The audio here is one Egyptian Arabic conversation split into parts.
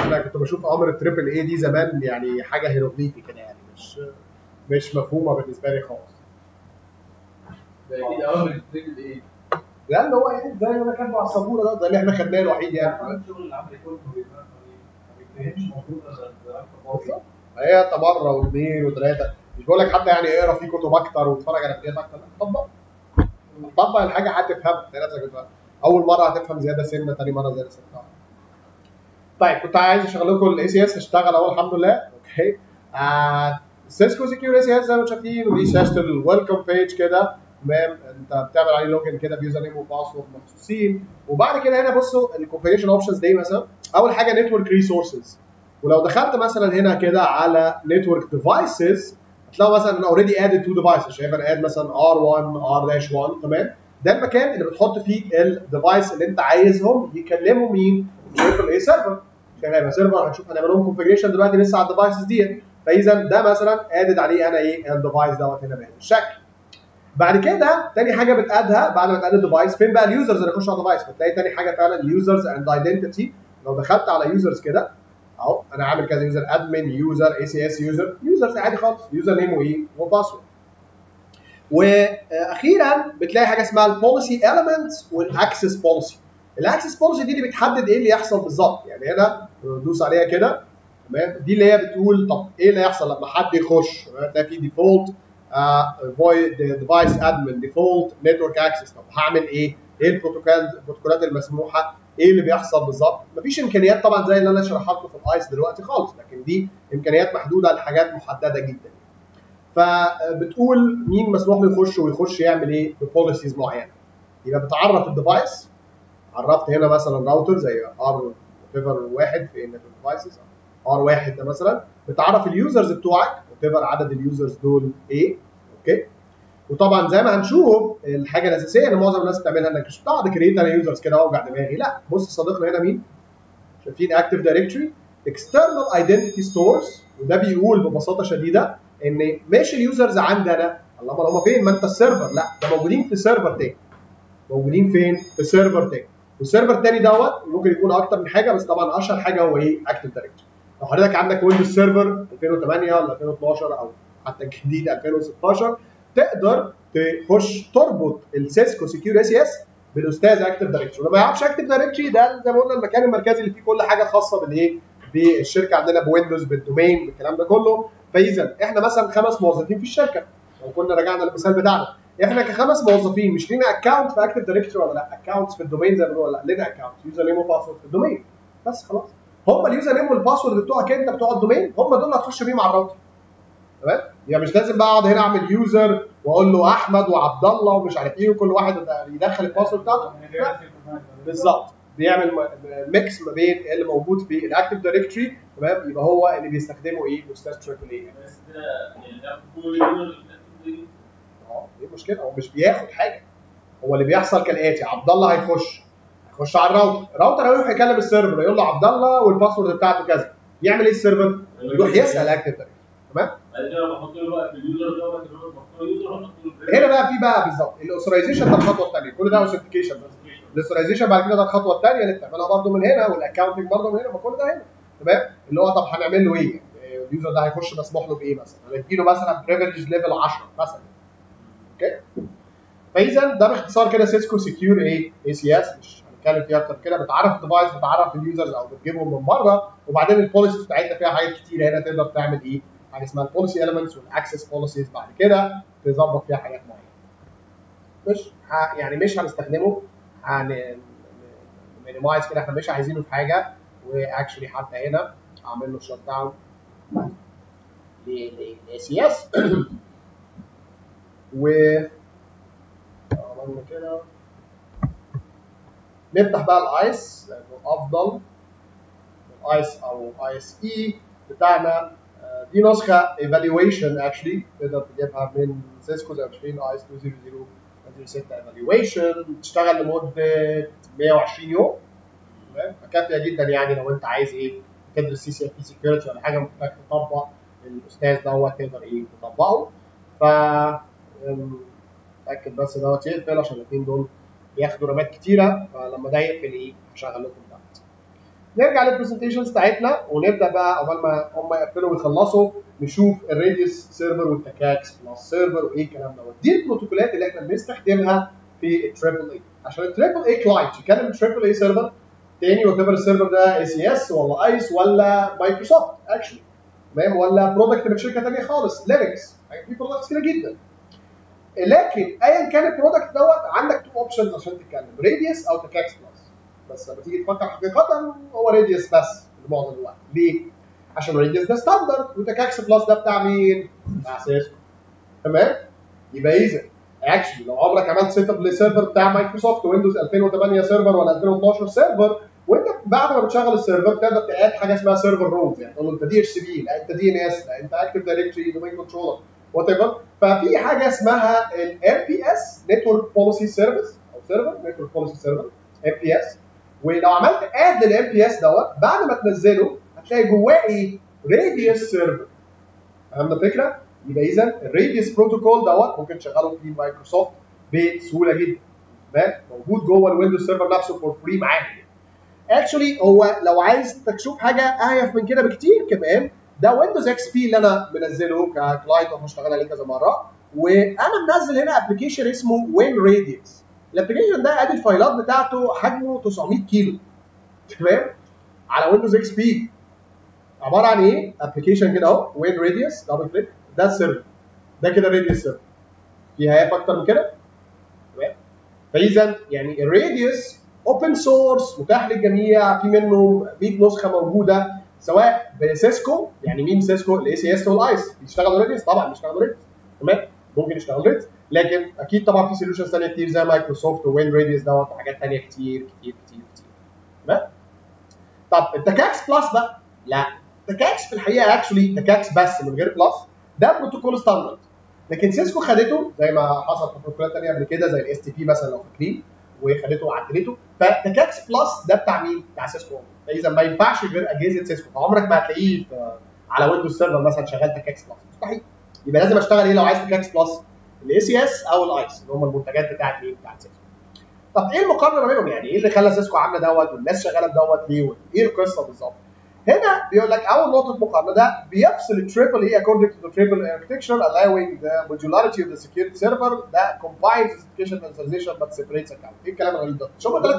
انا كنت بشوف امر التريبل اي دي زمان يعني حاجه هيروغليفي كده يعني مش مش مفهومه بالنسبه لي خالص ده اكيد اول من التريبل ايه لا اللي هو ايه زي ما انا كاتبه على السبوره ده ده اللي احنا خدناه الوحيد يعني الشغل العملي كله ما بيبقى- ما بيتفهمش المفروض غير بالظبط. هي انت مره واثنين وثلاثه مش بقول لك حتى يعني اقرا في كتب اكتر واتفرج على فيديوهات اكتر لا طبق طبق الحاجه هتفهم تلاقي نفسك بتفهم. اول مره هتفهم زياده سنه ثاني مره زياده سنه طيب كنت عايز اشغل لكم الاي سي اس اشتغل اهو الحمد لله اوكي آه سيسكو سكيور اي سي اس زي ما انتم شايفين ودي شاشه الويلكم بيج كده تمام انت بتعمل عليه لوجن كده بيوزر نيم وباسورد مخصوصين وبعد كده هنا بصوا الكونفيجريشن اوبشنز دي مثلا اول حاجه نتورك ريسورسز ولو دخلت مثلا هنا كده على نتورك ديفايسز هتلاقوا مثلا انا اوريدي ادد تو ديفايسز شايف انا اد مثلا ار1 ار-1 تمام ده المكان اللي بتحط فيه الديفايس اللي انت عايزهم يكلموا مين؟ تريبل اي سيرفر عشان هيبقى سيرفر هنشوف هنعمل لهم كونفجريشن دلوقتي لسه على الديفايسز ديت فاذا ده مثلا ادد عليه انا ايه الديفايس دوت هنا بهذا الشكل بعد كده تاني حاجه بتادها بعد ما تاد الديفايس فين بقى اليوزرز اللي يخشوا على الديفايس فتلاقي تاني حاجه فعلا اليوزرز اند ايدنتيتي لو دخلت على يوزرز كده اهو انا عامل كذا يوزر ادمن يوزر اي سي اس يوزر يوزرز عادي خالص يوزر نيم وايه وباسورد واخيرا بتلاقي حاجه اسمها البوليسي elements والاكسس بوليسي الاكسس بوليسي دي اللي بتحدد ايه اللي يحصل بالظبط يعني هنا ندوس عليها كده تمام دي اللي هي بتقول طب ايه اللي هيحصل لما حد يخش تمام؟ تلاقي في ديفولت فويد ديفايس ادمن ديفولت نتورك اكسس طب هعمل ايه؟ ايه البروتوكولات البروتوكولات المسموحه؟ ايه اللي بيحصل بالظبط؟ مفيش امكانيات طبعا زي اللي انا شرحها لكم في الايس دلوقتي خالص لكن دي امكانيات محدوده لحاجات محدده جدا. فبتقول مين مسموح له يخش ويخش يعمل ايه ببوليسيز معينه. يبقى بتعرف الديفايس عرفت هنا مثلا راوتر زي ار ايفر واحد في النتورك ديفايسز ار واحد ده مثلا بتعرف اليوزرز بتوعك ايفر عدد اليوزرز دول ايه اوكي وطبعا زي ما هنشوف الحاجه الاساسيه اللي معظم الناس بتعملها انك مش بتقعد كريت انا يوزرز كده واوجع دماغي لا بص صديقنا هنا مين شايفين اكتف دايركتوري اكسترنال ايدنتيتي ستورز وده بيقول ببساطه شديده ان مش اليوزرز عندي انا اللهم هم فين ما انت السيرفر لا ده موجودين في سيرفر تاني موجودين فين في سيرفر تاني والسيرفر التاني دوت ممكن يكون اكتر من حاجه بس طبعا اشهر حاجه هو ايه اكتف دايركتوري لو حضرتك عندك ويندوز سيرفر 2008 ولا 2012 او حتى الجديد 2016 تقدر تخش تربط السيسكو سكيور اس اس بالاستاذ اكتف دايركتوري لما يعرفش اكتف دايركتوري ده زي ما قلنا المكان المركزي اللي فيه كل حاجه خاصه بالايه بالشركه عندنا بويندوز بالدومين بالكلام ده كله فاذا احنا مثلا خمس موظفين في الشركه لو كنا رجعنا للمثال بتاعنا احنا كخمس موظفين مش لينا اكونت في اكتف دايركتوري ولا لا اكونتس في الدومين زي ما بنقول لا لينا اكونت يوزر نيم وباسورد في الدومين بس خلاص هم اليوزر نيم والباسورد بتوعك انت بتوع الدومين هم دول اللي هتخش بيهم على الراوتر تمام يعني مش لازم بقى اقعد هنا اعمل يوزر واقول له احمد وعبد الله ومش عارف ايه وكل واحد يدخل الباسورد بتاعته لا. بالظبط بيعمل م- ميكس ما بين اللي موجود في الاكتف دايركتوري تمام يبقى هو اللي بيستخدمه ايه الاستاذ تريبل اي بس ده يعني ده كل اليوزر اه ايه المشكله هو مش بياخد حاجه هو اللي بيحصل كالاتي عبد الله هيخش هيخش على الراوتر الراوتر هيروح يكلم السيرفر يقول له عبد الله والباسورد بتاعته كذا يعمل ايه السيرفر؟ يروح يسال اكتف دايركتوري تمام بعد كده بحط له بقى في اليوزر دوت اللي هو بحط له يوزر واحط له هنا بقى في بقى بالظبط الاوثرايزيشن ده الخطوه الثانيه كل ده اوثنتيكيشن بس الاوثرايزيشن بعد كده ده الخطوه الثانيه اللي بتعملها برده من هنا والاكونتنج برده من هنا فكل ده هنا تمام اللي هو طب هنعمل له ايه؟ يعني اليوزر ده هيخش مسموح له بايه مثلا؟ هنديله مثلا بريفليج ليفل 10 مثلا اوكي فاذا ده باختصار كده سيسكو سكيور ايه؟ اي سي اس مش هنتكلم فيها اكتر كده بتعرف الديفايس بتعرف اليوزرز او بتجيبهم من بره وبعدين البوليسيز بتاعتنا فيها حاجات كتير هنا تقدر تعمل ايه؟ حاجه اسمها البوليسي اليمنتس والاكسس بوليسيز بعد كده تظبط فيها حاجات معينه. مش ه- يعني مش هنستخدمه هن مينيمايز كده احنا مش عايزينه في حاجه واكشلي حتى هنا اعمل له شت داون للاي سي اس و عملنا كده نفتح بقى الايس لانه افضل الايس او اي اس اي بتاعنا آه، دي نسخه ايفالويشن اكشلي تقدر تجيبها من سيسكو زي ما شايفين ايس 200 6 ايفالويشن بتشتغل لمده 120 يوم تمام فكافيه جدا يعني لو انت عايز ايه تدرس سي سي اف بي سكيورتي ولا حاجه محتاج تطبق الاستاذ دوت تقدر ايه تطبقه ف أم، اتاكد بس دوت يقفل عشان الاثنين دول بياخدوا رامات كتيره فلما ده يقفل ايه هشغل لكم دوت نرجع للبرزنتيشنز بتاعتنا ونبدا بقى قبل ما هم يقفلوا ويخلصوا نشوف الراديوس سيرفر والتكاكس بلس سيرفر وايه الكلام دوت دي البروتوكولات اللي احنا بنستخدمها في التريبل اي عشان التريبل اي كلاينت يكلم التريبل اي سيرفر تاني وات ايفر السيرفر ده اي سي اس ولا ايس ولا مايكروسوفت اكشلي تمام ولا برودكت من شركه ثانيه خالص لينكس في برودكتس كتير جدا لكن ايا كان البرودكت دوت عندك تو اوبشنز عشان تتكلم راديوس او تكاكس بلس بس لما تيجي تفكر حقيقه هو راديوس بس لمعظم الوقت ليه؟ عشان راديوس ده ستاندرد وتكاكس بلس ده بتاع مين؟ بتاع سيسكو تمام؟ يبقى اذا اكشلي لو عمرك عملت سيت اب للسيرفر بتاع مايكروسوفت ويندوز 2008 سيرفر ولا 2012 سيرفر وانت بعد ما بتشغل السيرفر تقدر تقاد حاجه اسمها سيرفر رولز يعني تقول له انت دي اتش سي بي لا انت دي ان اس لا انت اكتف دايركتوري دومين كنترولر وات ايفر ففي حاجه اسمها الام بي اس نتورك بوليسي سيرفيس او سيرفر نتورك بوليسي سيرفر ام بي اس ولو عملت اد للام بي اس دوت بعد ما تنزله هتلاقي جواه ايه؟ راديوس سيرفر فهمنا الفكره؟ يبقى اذا الراديوس بروتوكول دوت ممكن تشغله في مايكروسوفت بسهوله جدا تمام موجود جوه الويندوز سيرفر نفسه فور فري معاك اكشولي هو لو عايز تشوف حاجه اهيف من كده بكتير كمان ده ويندوز اكس بي اللي انا منزله ككلاينت وهشتغل عليه كذا مره وانا منزل هنا ابلكيشن اسمه وين راديوس الابلكيشن ده ادي الفايلات بتاعته حجمه 900 كيلو تمام على ويندوز اكس بي عباره عن ايه؟ ابلكيشن كده اهو وين راديوس دبل كليك ده السيرفر ده كده راديوس سيرفر في هياف اكتر من كده تمام فاذا يعني الراديوس اوبن سورس متاح للجميع في منه 100 نسخه موجوده سواء بسيسكو يعني مين سيسكو الاي سي اس والايس بيشتغلوا ريديوس طبعا بيشتغلوا ريديوس تمام ممكن يشتغلوا ريديوس لكن اكيد طبعا في سوليوشنز ثانيه كتير زي مايكروسوفت وين ريديوس دوت وحاجات ثانيه كتير كتير كتير كتير تمام طب التكاكس بلس بقى لا التكاكس في الحقيقه اكشولي تكاكس بس من غير بلس ده بروتوكول ستاندرد لكن سيسكو خدته زي ما حصل في بروتوكولات ثانيه قبل كده زي الاس تي بي مثلا لو فاكرين وخدته وعدلته فتكاكس بلس ده بتاع مين؟ بتاع سيسكو فاذا ما ينفعش غير اجهزه سيسكو فعمرك ما هتلاقيه في- على ويندوز سيرفر مثلا شغال تكاكس بلس مستحيل يبقى لازم اشتغل ايه لو عايز تكاكس بلس؟ الاي سي اس او الايس اللي هم المنتجات بتاعت مين؟ بتاعت سيسكو طب ايه المقارنه ما بينهم يعني ايه اللي خلى سيسكو عامله دوت والناس شغاله بدوت ليه وايه القصه بالظبط؟ هنا بيقول لك اول نقطه مقارنه ده بيفصل التريبل اي according to the triple architecture allowing the modularity of the security server that combines specification and authorization but separates account ايه الكلام الغريب ده؟ شوف ثلاث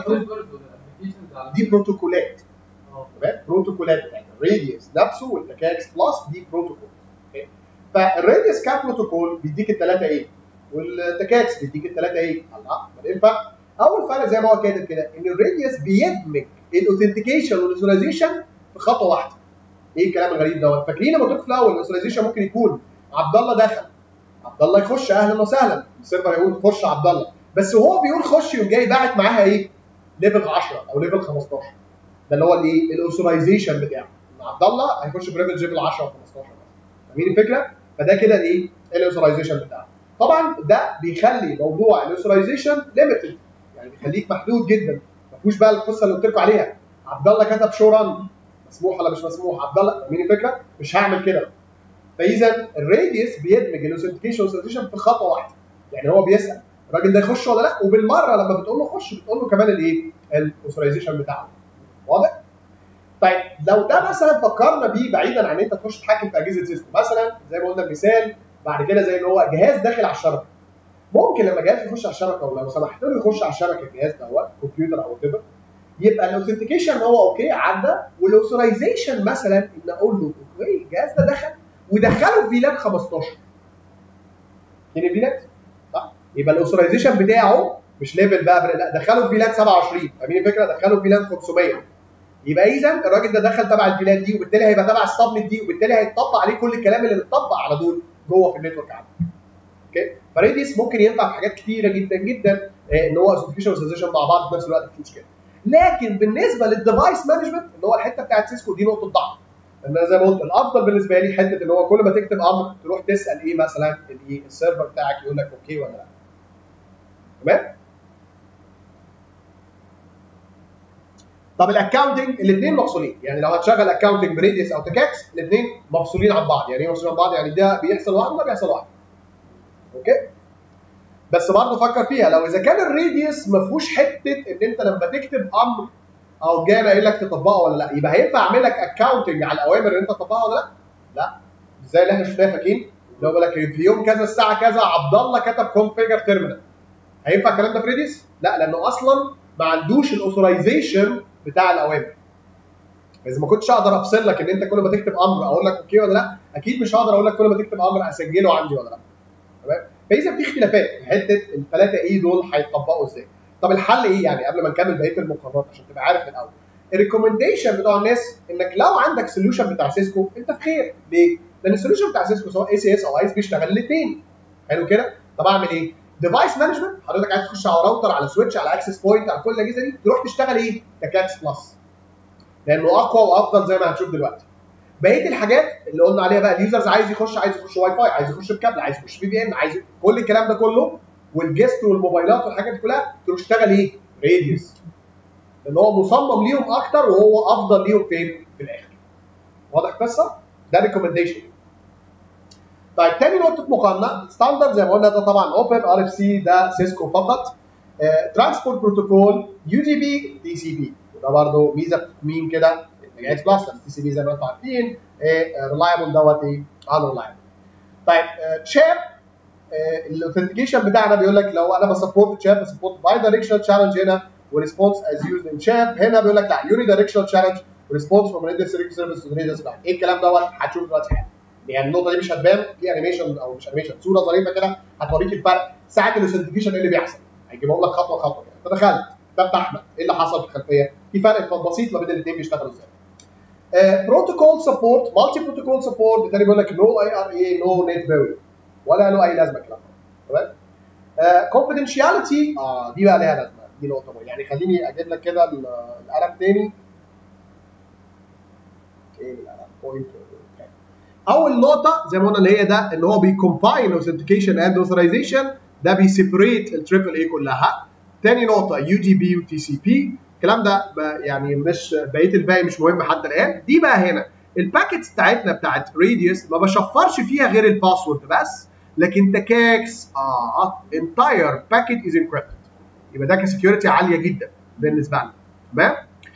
دي بروتوكولات تمام بروتوكولات بتاعتنا الراديوس نفسه والتكاكس بلس دي بروتوكول أوكي؟ فالراديوس كبروتوكول بيديك الثلاثه ايه والتكاكس بيديك الثلاثه ايه الله ما ايه الفرق اول فرق زي ما هو كاتب كده ان الراديوس بيدمج الاوثنتيكيشن والاوثرايزيشن في خطوه واحده ايه الكلام الغريب دوت فاكرين لما قلت في الاول الاوثرايزيشن ممكن يكون عبد الله دخل عبد الله يخش اهلا وسهلا السيرفر هيقول خش عبد الله بس وهو بيقول خش يقوم جاي باعت معاها ايه ليفل 10 او ليفل 15 ده اللي هو الايه الاوثرايزيشن بتاعه إن عبد الله هيخش بريفليج ليفل 10 او 15 فاهمين الفكره فده كده الايه الاوثرايزيشن بتاعه طبعا ده بيخلي موضوع الاوثرايزيشن ليميتد يعني بيخليك محدود جدا ما فيهوش بقى القصه اللي قلت لكم عليها عبد الله كتب شو ران مسموح ولا مش مسموح عبد الله فاهمين الفكره مش هعمل كده فاذا الراديوس بيدمج الاوثنتيكيشن والاوثنتيكيشن في خطوه واحده يعني هو بيسال الراجل ده يخش ولا لا وبالمره لما بتقول له خش بتقول له كمان الايه الاوثرايزيشن بتاعه واضح طيب لو ده مثلا فكرنا بيه بعيدا عن انت تخش تتحكم في اجهزه سيسكو مثلا زي ما قلنا مثال بعد كده زي ان هو جهاز داخل على الشبكه ممكن لما جهاز يخش على الشبكه ولو سمحت له يخش على الشبكه الجهاز دوت كمبيوتر او وات يبقى الاوثنتيكيشن هو اوكي عدى والاوثرايزيشن مثلا ان اقول له اوكي الجهاز ده دخل ودخله في فيلان 15 فين الفيلات؟ صح؟ يبقى الاوثرايزيشن بتاعه مش ليفل بقى لا دخله في فيلان 27 فاهمين الفكره؟ دخله في فيلان 500 يبقى اذا الراجل ده دخل تبع الفيلان دي وبالتالي هيبقى تبع السبنت دي وبالتالي هيتطبق عليه كل الكلام اللي متطبق على دول جوه في النتورك عندك. اوكي؟ فريديس ممكن ينفع في حاجات كتيره جدا جدا آه، ان هو اوثنتيكيشن واوثرايزيشن مع بعض في نفس الوقت مفيش مشكله. لكن بالنسبه للديفايس مانجمنت اللي هو الحته بتاعت سيسكو دي نقطه ضعف. ان انا زي ما قلت الافضل بالنسبه لي حته ان هو كل ما تكتب امر تروح تسال ايه مثلا الايه السيرفر بتاعك يقول لك اوكي ولا لا. تمام؟ طب الاكونتنج الاثنين مفصولين يعني لو هتشغل اكونتنج بريديوس او تكاكس الاثنين مفصولين عن بعض يعني ايه مفصولين عن بعض يعني ده بيحصل واحد وده بيحصل واحد اوكي بس برضه فكر فيها لو اذا كان الريديوس ما فيهوش حته ان انت لما تكتب امر او جاي انا قايل لك تطبقه ولا لا يبقى هينفع اعمل لك اكونتنج على الاوامر اللي انت تطبقها ولا لا؟ لا زي اللي احنا شفناه فاكرين اللي هو بيقول لك في يوم كذا الساعه كذا عبد الله كتب كونفيجر تيرمينال هينفع الكلام ده في ريديس؟ لا لانه اصلا ما عندوش الاوثرايزيشن بتاع الاوامر اذا ما كنتش اقدر افصل لك ان انت كل ما تكتب امر اقول لك اوكي ولا لا اكيد مش هقدر اقول لك كل ما تكتب امر اسجله عندي ولا لا تمام فاذا في اختلافات في حته الثلاثه اي دول هيتطبقوا ازاي طب الحل ايه يعني قبل ما نكمل بقيه المقارنات عشان تبقى عارف من الاول الريكومنديشن بتوع الناس انك لو عندك سوليوشن بتاع سيسكو انت في خير ليه؟ لان السوليوشن بتاع سيسكو سواء اي سي اس او ايس بيشتغل الاثنين حلو كده؟ طب اعمل ايه؟ ديفايس مانجمنت حضرتك عايز تخش على راوتر على سويتش على اكسس بوينت على كل الاجهزه دي تروح تشتغل ايه؟ تكاتس بلس لانه اقوى وافضل زي ما هنشوف دلوقتي بقيه الحاجات اللي قلنا عليها بقى اليوزرز عايز يخش عايز يخش واي فاي عايز يخش بكابل عايز يخش في في ان عايز كل الكلام ده كله والجست والموبايلات والحاجات دي كلها تروح تشتغل ايه؟ راديوس لان هو مصمم ليهم اكتر وهو افضل ليهم فين؟ في الاخر واضح القصه؟ ده ريكومنديشن طيب تاني نقطه مقارنه ستاندرد زي ما قلنا ده طبعا اوبن ار اف سي ده سيسكو فقط ترانسبورت بروتوكول يو دي بي دي سي بي وده برضه ميزه مين كده جايز بلس دي سي بي زي ما انتم عارفين ريلايبل دوت ايه ان ريلايبل طيب شاب الاوثنتيكيشن بتاعنا بيقول لك لو انا بسبورت شاب بسبورت باي دايركشنال تشالنج هنا وريسبونس از يوزد ان شاب هنا بيقول لك لا يوني دايركشنال تشالنج وريسبونس فروم ريديوس سيرفيس تو ريديوس ايه الكلام دوت هتشوف دلوقتي حالا يعني النقطه دي مش هتبان في انيميشن او مش انيميشن صوره ظريفه كده هتوريك الفرق ساعه الاوثنتيكيشن ايه اللي بيحصل هيجيبهم لك خطوه خطوه يعني انت دخلت كتبت احمد ايه اللي حصل في الخلفيه في فرق بسيط ما بين الاثنين بيشتغلوا ازاي بروتوكول سبورت مالتي بروتوكول سبورت بالتالي بيقول لك نو اي ار اي نو نت فيري ولا له اي لازمه الكلام ده تمام كونفدينشياليتي اه دي بقى ليها لازمه دي نقطه مهمه يعني خليني اجيب لك كده ال- القلم تاني ايه القلم بوينت اول نقطه زي ما قلنا اللي هي ده ان هو بيكومباين اوثنتيكيشن اند اوثرايزيشن ده بيسيبريت التريبل اي كلها تاني نقطه يو دي بي وتي سي بي الكلام ده ب- يعني مش بقيه الباقي مش مهم حتى الان دي بقى هنا الباكيتس بتاعتنا بتاعت راديوس ما بشفرش فيها غير الباسورد بس لكن تكاكس اه انتاير باكيت از انكريبتد يبقى ده كسكيورتي عاليه جدا بالنسبه لنا تمام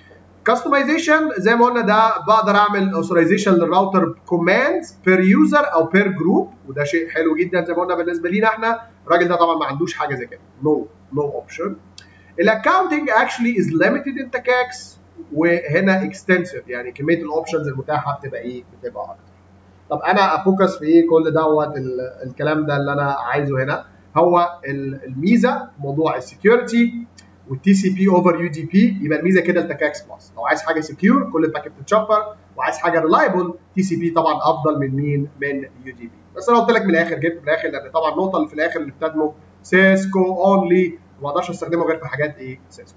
كاستمايزيشن زي ما قلنا ده بقدر اعمل اوثرايزيشن للراوتر كوماندز بير يوزر او بير جروب وده شيء حلو جدا زي ما قلنا بالنسبه لينا احنا الراجل ده طبعا ما عندوش حاجه زي كده نو نو اوبشن الاكونتنج اكشلي از ليميتد ان تكاكس وهنا اكستنسيف يعني كميه الاوبشنز المتاحه بتبقى ايه بتبقى اكتر طب انا افوكس في ايه كل دوت ال- الكلام ده اللي انا عايزه هنا هو ال- الميزه موضوع السكيورتي والتي سي بي اوفر يو دي بي يبقى الميزه كده التكاكس بلس لو عايز حاجه سكيور كل الباكيت تتشفر وعايز حاجه ريلايبل تي سي بي طبعا افضل من مين من يو دي بي بس انا قلت لك من الاخر جبت من الاخر لان طبعا النقطه اللي في الاخر اللي بتدمج سيسكو اونلي ما اقدرش استخدمه غير في حاجات ايه سيسكو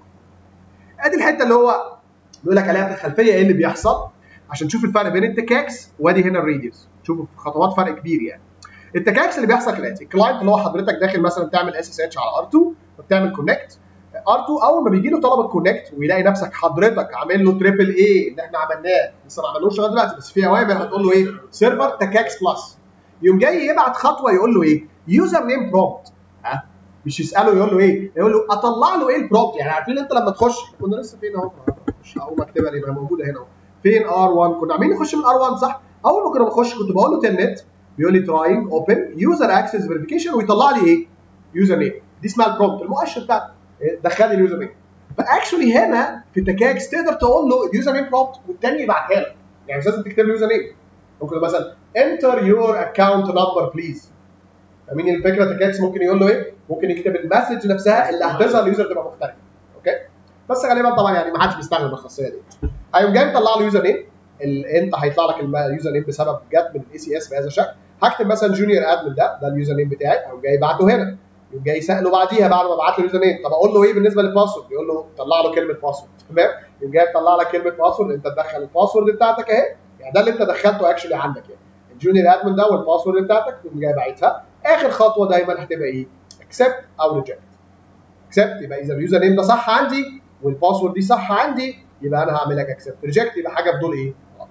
ادي الحته اللي هو بيقول لك عليها في الخلفيه ايه اللي بيحصل عشان تشوف الفرق بين التكاكس وادي هنا الراديوس شوفوا في خطوات فرق كبير يعني التكاكس اللي بيحصل كالاتي الكلاينت اللي هو حضرتك داخل مثلا تعمل اس اس اتش على ار2 وبتعمل كونكت ار2 اول ما بيجي له طلب الكونكت ويلاقي نفسك حضرتك عامل له تريبل اي اللي احنا عملناه لسه ما عملوش لغايه دلوقتي بس في اوامر هتقول له ايه سيرفر تكاكس بلس يقوم جاي يبعت خطوه يقول له ايه يوزر نيم برومبت ها مش يساله يقول له ايه يقول له اطلع له ايه البرومبت يعني عارفين انت لما تخش كنا لسه فين اهو مش هقوم اكتبها ليه ما هي موجوده هنا اهو فين ار 1 كنا عاملين نخش من ار 1 صح اول ما كنا بنخش كنت بقول له تلنت بيقول لي تراينج اوبن يوزر اكسس فيريفيكيشن ويطلع لي ايه يوزر نيم دي اسمها البرومبت المؤشر بتاعك إيه، دخل لي اليوزر نيم فاكشولي هنا في تكاكس تقدر تقول له اليوزر نيم برومبت والتاني يبعتها لك يعني مش لازم تكتب له اليوزر نيم ممكن مثلا انتر يور اكونت نمبر بليز فاهمين الفكره تكاكس ممكن يقول له ايه؟ ممكن يكتب المسج نفسها اللي هتظهر اليوزر تبقى مختلفه اوكي؟ بس غالبا طبعا يعني ما حدش بيستخدم الخاصيه دي هيقوم جاي مطلع له يوزر نيم ال- انت هيطلع لك الم- اليوزر نيم بسبب جت من الاي سي اس بهذا الشكل هكتب مثلا جونيور ادمن ده ده اليوزر نيم بتاعي هيقوم جاي بعته هنا يقوم جاي ساله بعديها بعد ما بعت له اليوزر نيم طب اقول له ايه بالنسبه للباسورد يقول له طلع له كلمه باسورد تمام يقوم جاي يطلع لك كلمه باسورد انت تدخل الباسورد بتاعتك اهي يعني ده اللي انت دخلته اكشلي عندك يعني الجونيور ادمن ده والباسورد بتاعتك تقوم جاي باعتها اخر خطوه دايما هتبقى ايه؟ اكسبت او ريجكت اكسبت يبقى اذا اليوزر نيم ده صح عندي والباسورد دي صح عندي يبقى انا هعمل لك اكسبت ريجكت يبقى حاجه في دول ايه؟ غلط.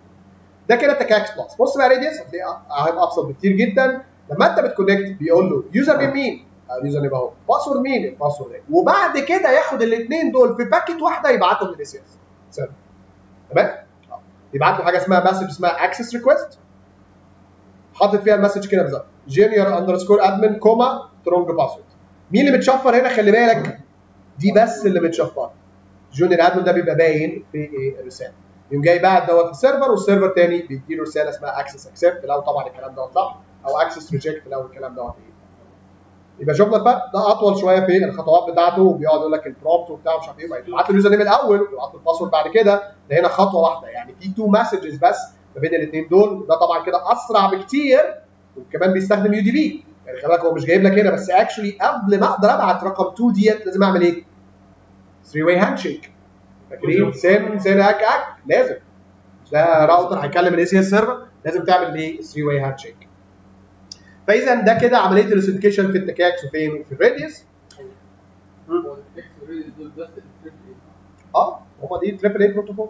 ده كده تكاكس بلس بص بقى ريديوس هتلاقيه هيبقى ابسط بكتير جدا لما انت بتكونكت بيقول له يوزر نيم مين؟ اليوزر نيم اهو باسورد مين الباسورد ده وبعد كده ياخد الاثنين دول في باكيت واحده يبعتهم للاي سي اس تمام آه. يبعت له حاجه اسمها مسج اسمها اكسس ريكويست حاطط فيها المسج كده بالظبط جونيور اندرسكور ادمن كوما سترونج باسورد مين اللي متشفر هنا خلي بالك دي بس اللي متشفره جونيور ادمن ده بيبقى باين في ايه الرساله يقوم جاي بعد دوت في السيرفر والسيرفر تاني بيدي له رساله اسمها اكسس اكسبت لو طبعا الكلام دوت صح او اكسس ريجكت لو الكلام دوت ايه يبقى شفنا الفرق ده اطول شويه في الخطوات بتاعته وبيقعد يقول لك البرومبت وبتاع مش عارف ايه وبعدين يبعت له اليوزر نيم الاول ويبعت له الباسورد بعد كده ده هنا خطوه واحده يعني في تو مسجز بس ما بين الاثنين دول ده طبعا كده اسرع بكتير وكمان بيستخدم يو دي بي يعني خلي بالك هو مش جايب لك هنا بس اكشولي قبل ما اقدر ابعت رقم 2 ديت لازم اعمل ايه؟ 3 واي هاند شيك فاكرين سن سن اك اك لازم ده راوتر هيكلم الاي سي اس سيرفر لازم تعمل ايه 3 واي هاند شيك فاذا ده كده عمليه الاوثنتيكيشن في التكاكس وفين وفي الراديوس هو التكست اوريدي دول بس التريبل ايه اه هما دي تريبل اي بروتوكول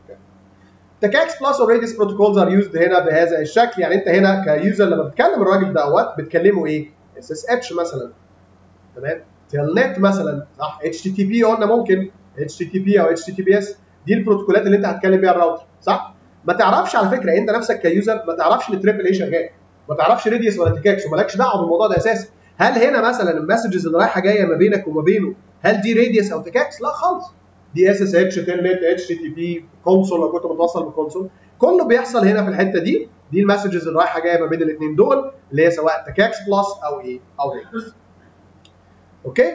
تكاكس بلس اوريديس بروتوكولز ار يوزد هنا بهذا الشكل يعني انت هنا كيوزر لما بتكلم الراجل دوت بتكلمه ايه؟ اس اس اتش مثلا تمام تيل نت مثلا صح اتش تي تي بي قلنا ممكن اتش تي تي بي او اتش تي تي بي اس دي البروتوكولات اللي انت هتكلم بيها الراوتر صح؟ ما تعرفش على فكره انت نفسك كيوزر ما تعرفش ان تريبل اي شغال ما تعرفش ريديوس ولا تكاكس ومالكش دعوه بالموضوع ده اساسا هل هنا مثلا المسجز اللي رايحه جايه ما بينك وما بينه هل دي ريديوس او تكاكس؟ لا خالص دي اس اس اتش تلنت اتش تي بي كونسول لو كنت متوصل بكونسول كله بيحصل هنا في الحته دي دي المسجز اللي رايحه جايه ما بين الاثنين دول اللي هي سواء تكاكس بلس او ايه او ريديوس اوكي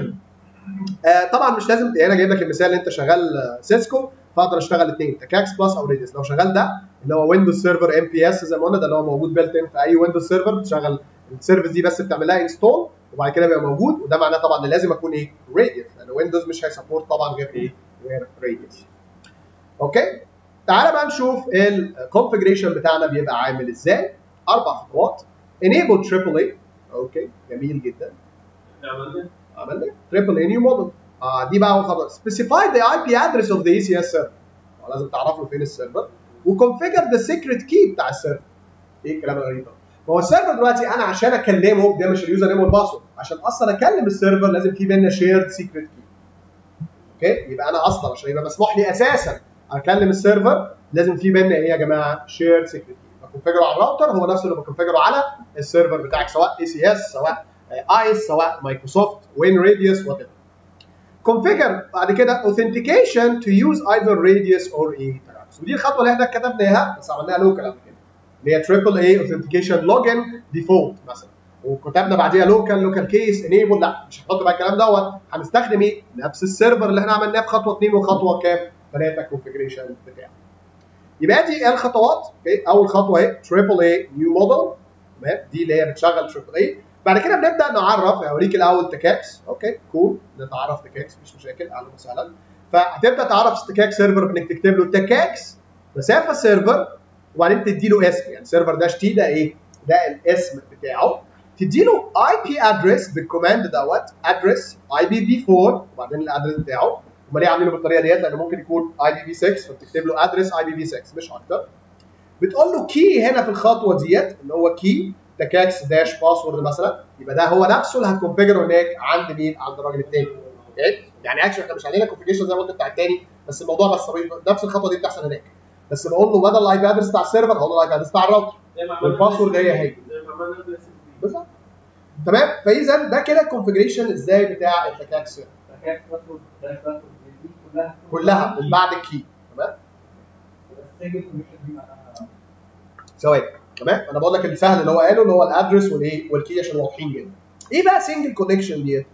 آه طبعا مش لازم هنا جايب لك المثال اللي انت شغال آه، سيسكو فاقدر اشتغل اثنين تكاكس بلس او ريديوس لو شغال ده اللي هو ويندوز سيرفر ام بي اس زي ما قلنا ده اللي هو موجود بيلت ان في اي ويندوز سيرفر بتشغل السيرفيس دي بس بتعمل لها انستول وبعد كده بيبقى موجود وده معناه طبعا ان لازم اكون ايه راديوس لان ويندوز مش هيسبورت طبعا غير ايه غير راديوس اوكي تعالى بقى نشوف الكونفجريشن بتاعنا بيبقى عامل ازاي اربع خطوات enable triple A اوكي جميل جدا احنا عملنا عملنا تريبل اي نيو موديل اه دي بقى اول خطوه specify the IP address of the ECS server آه، لازم تعرف له فين السيرفر وكونفيجر ذا سيكريت كي بتاع السيرفر ايه الكلام الغريب ده ما هو السيرفر دلوقتي انا عشان اكلمه ده مش اليوزر نيم والباسورد عشان اصلا اكلم السيرفر لازم في بينا شيرد سيكريت كي اوكي يبقى انا اصلا عشان يبقى مسموح لي اساسا اكلم السيرفر لازم في بينا ايه يا جماعه شيرد سيكريت كي بكونفيجره على الراوتر هو نفسه اللي بكونفيجره على السيرفر بتاعك سواء اي سي اس سواء ايس سواء مايكروسوفت وين راديوس وات configure بعد كده authentication to use either radius or a Terax. ودي الخطوه اللي احنا كتبناها بس عملناها لوكال قبل كده اللي هي تريبل اي authentication login default مثلا وكتبنا بعديها لوكال لوكال كيس انيبل لا مش هنحط بقى الكلام دوت هنستخدم ايه؟ نفس السيرفر اللي احنا عملناه في خطوه 2 وخطوه كام؟ 3 كونفجريشن بتاعه. يبقى دي الخطوات اوكي اول خطوه اهي تريبل اي نيو موديل تمام دي اللي هي بتشغل تريبل اي بعد كده بنبدا نعرف اوريك الاول تكاكس اوكي كول نتعرف تكاكس مفيش مشاكل اهلا وسهلا فهتبدا تعرف تكاك سيرفر بانك تكتب له تكاكس مسافه سيرفر وبعدين تدي له اسم يعني سيرفر داش تي ده ايه؟ ده الاسم بتاعه تدي له اي بي ادرس بالكوماند دوت ادرس اي بي في 4 وبعدين الادرس بتاعه هم ليه عاملينه بالطريقه ديت؟ لانه ممكن يكون اي بي في 6 فبتكتب له ادرس اي بي في 6 مش اكتر بتقول له كي هنا في الخطوه ديت اللي هو كي تكاكس داش باسورد مثلا يبقى ده هو نفسه اللي هتكونفيجر هناك عند مين؟ عند الراجل التاني اوكي؟ يعني اكشن احنا مش عندنا كونفيجريشن زي ما قلت بتاع التاني بس الموضوع بس طويل. نفس الخطوه دي بتحصل هناك بس بقول له بدل الاي بي ادرس بتاع السيرفر هقول له الاي بي ادرس بتاع الراوتر زي ما عملنا والباسورد هي هي. زي ما عملنا في بالظبط تمام فاذا ده كده الكونفيجريشن ازاي بتاع التكاكس سيرفر فكانت باسورد داش باسورد دي كلها كلها من بعد الكي تمام السنجل كونكشن دي معناها ثواني تمام انا بقول لك السهل اللي هو قاله اللي هو الادرس والايه والكي عشان واضحين جدا ايه بقى سنجل كونكشن ديت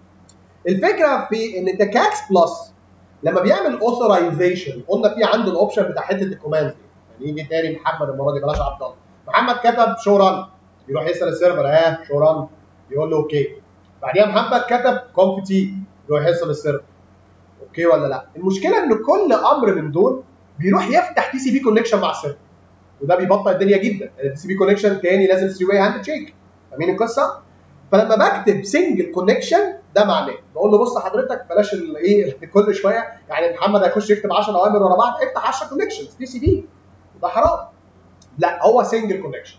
الفكره في ان تكاكس بلس لما بيعمل اوثرايزيشن قلنا في عنده الاوبشن بتاع حته الكوماند دي يعني يجي تاني محمد المره دي بلاش عبد الله محمد كتب شو ران يروح يسال السيرفر ها شو ران يقول له اوكي بعديها محمد كتب كونف تي يروح يسال السيرفر اوكي ولا لا المشكله ان كل امر من دول بيروح يفتح تي سي بي كونكشن مع السيرفر وده بيبطئ الدنيا جدا التي سي بي كونكشن تاني لازم 3 واي هاند تشيك فاهمين القصه؟ فلما بكتب سنجل كونكشن ده معناه بقول له بص حضرتك بلاش الايه كل شويه يعني محمد هيخش يكتب 10 اوامر ورا بعض افتح 10 كونكشنز تي سي بي ده حرام لا هو سنجل كونكشن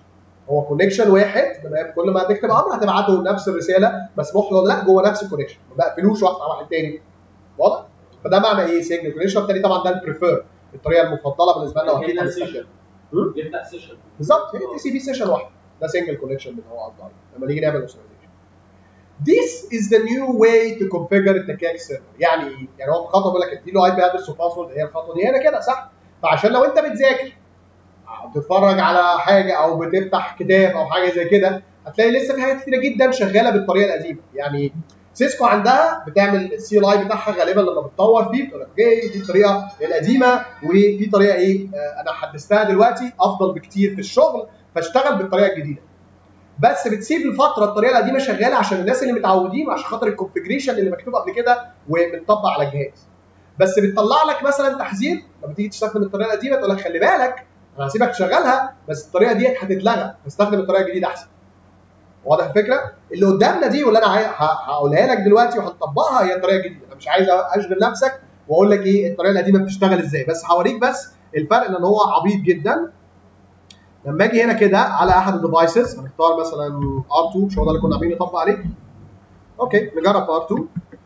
هو كونكشن واحد تمام كل ما تكتب امر هتبعته نفس الرساله مسموح له ولا لا جوه نفس الكونكشن ما بقفلوش واحد على واحد تاني واضح؟ فده معنى ايه سنجل كونكشن وبالتالي طبعا ده البريفير الطريقه المفضله بالنسبه لنا واكيد هنستخدمها هم؟ يفتح سيشن بالظبط هي تي سي بي سيشن واحده ده سنجل كونكشن اللي هو قصده عليه لما نيجي نعمل اوثرايزيشن This is the new way to configure التكاك سيرفر يعني ايه؟ يعني هو خطوه بيقول لك اديله اي بي ادرس وباسورد هي الخطوه دي هنا كده صح؟ فعشان لو انت بتذاكر أو بتتفرج على حاجه او بتفتح كتاب او حاجه زي كده هتلاقي لسه في حاجات كتيره جدا شغاله بالطريقه القديمه يعني سيسكو عندها بتعمل السي ال اي بتاعها غالبا لما بتطور فيه بتقول لك اوكي دي الطريقه القديمه وفي طريقه ايه آه، انا حدثتها دلوقتي افضل بكتير في الشغل فاشتغل بالطريقه الجديده بس بتسيب الفتره الطريقه القديمه شغاله عشان الناس اللي متعودين عشان خاطر الكونفجريشن اللي مكتوب قبل كده ومتطبق على الجهاز بس بتطلع لك مثلا تحذير لما تيجي تستخدم الطريقه القديمه تقول لك خلي بالك انا هسيبك تشغلها بس الطريقه ديت هتتلغى استخدم الطريقه الجديده احسن واضح الفكره اللي قدامنا دي واللي انا عاي- ه- هقولها لك دلوقتي وهنطبقها هي الطريقه الجديده انا مش عايز اشغل نفسك واقول لك ايه الطريقه القديمه بتشتغل ازاي بس هوريك بس الفرق ان هو عبيط جدا لما اجي هنا كده على احد الديفايسز هنختار مثلا R2 مش هو ده اللي كنا عاملين نطبق عليه اوكي نجرب R2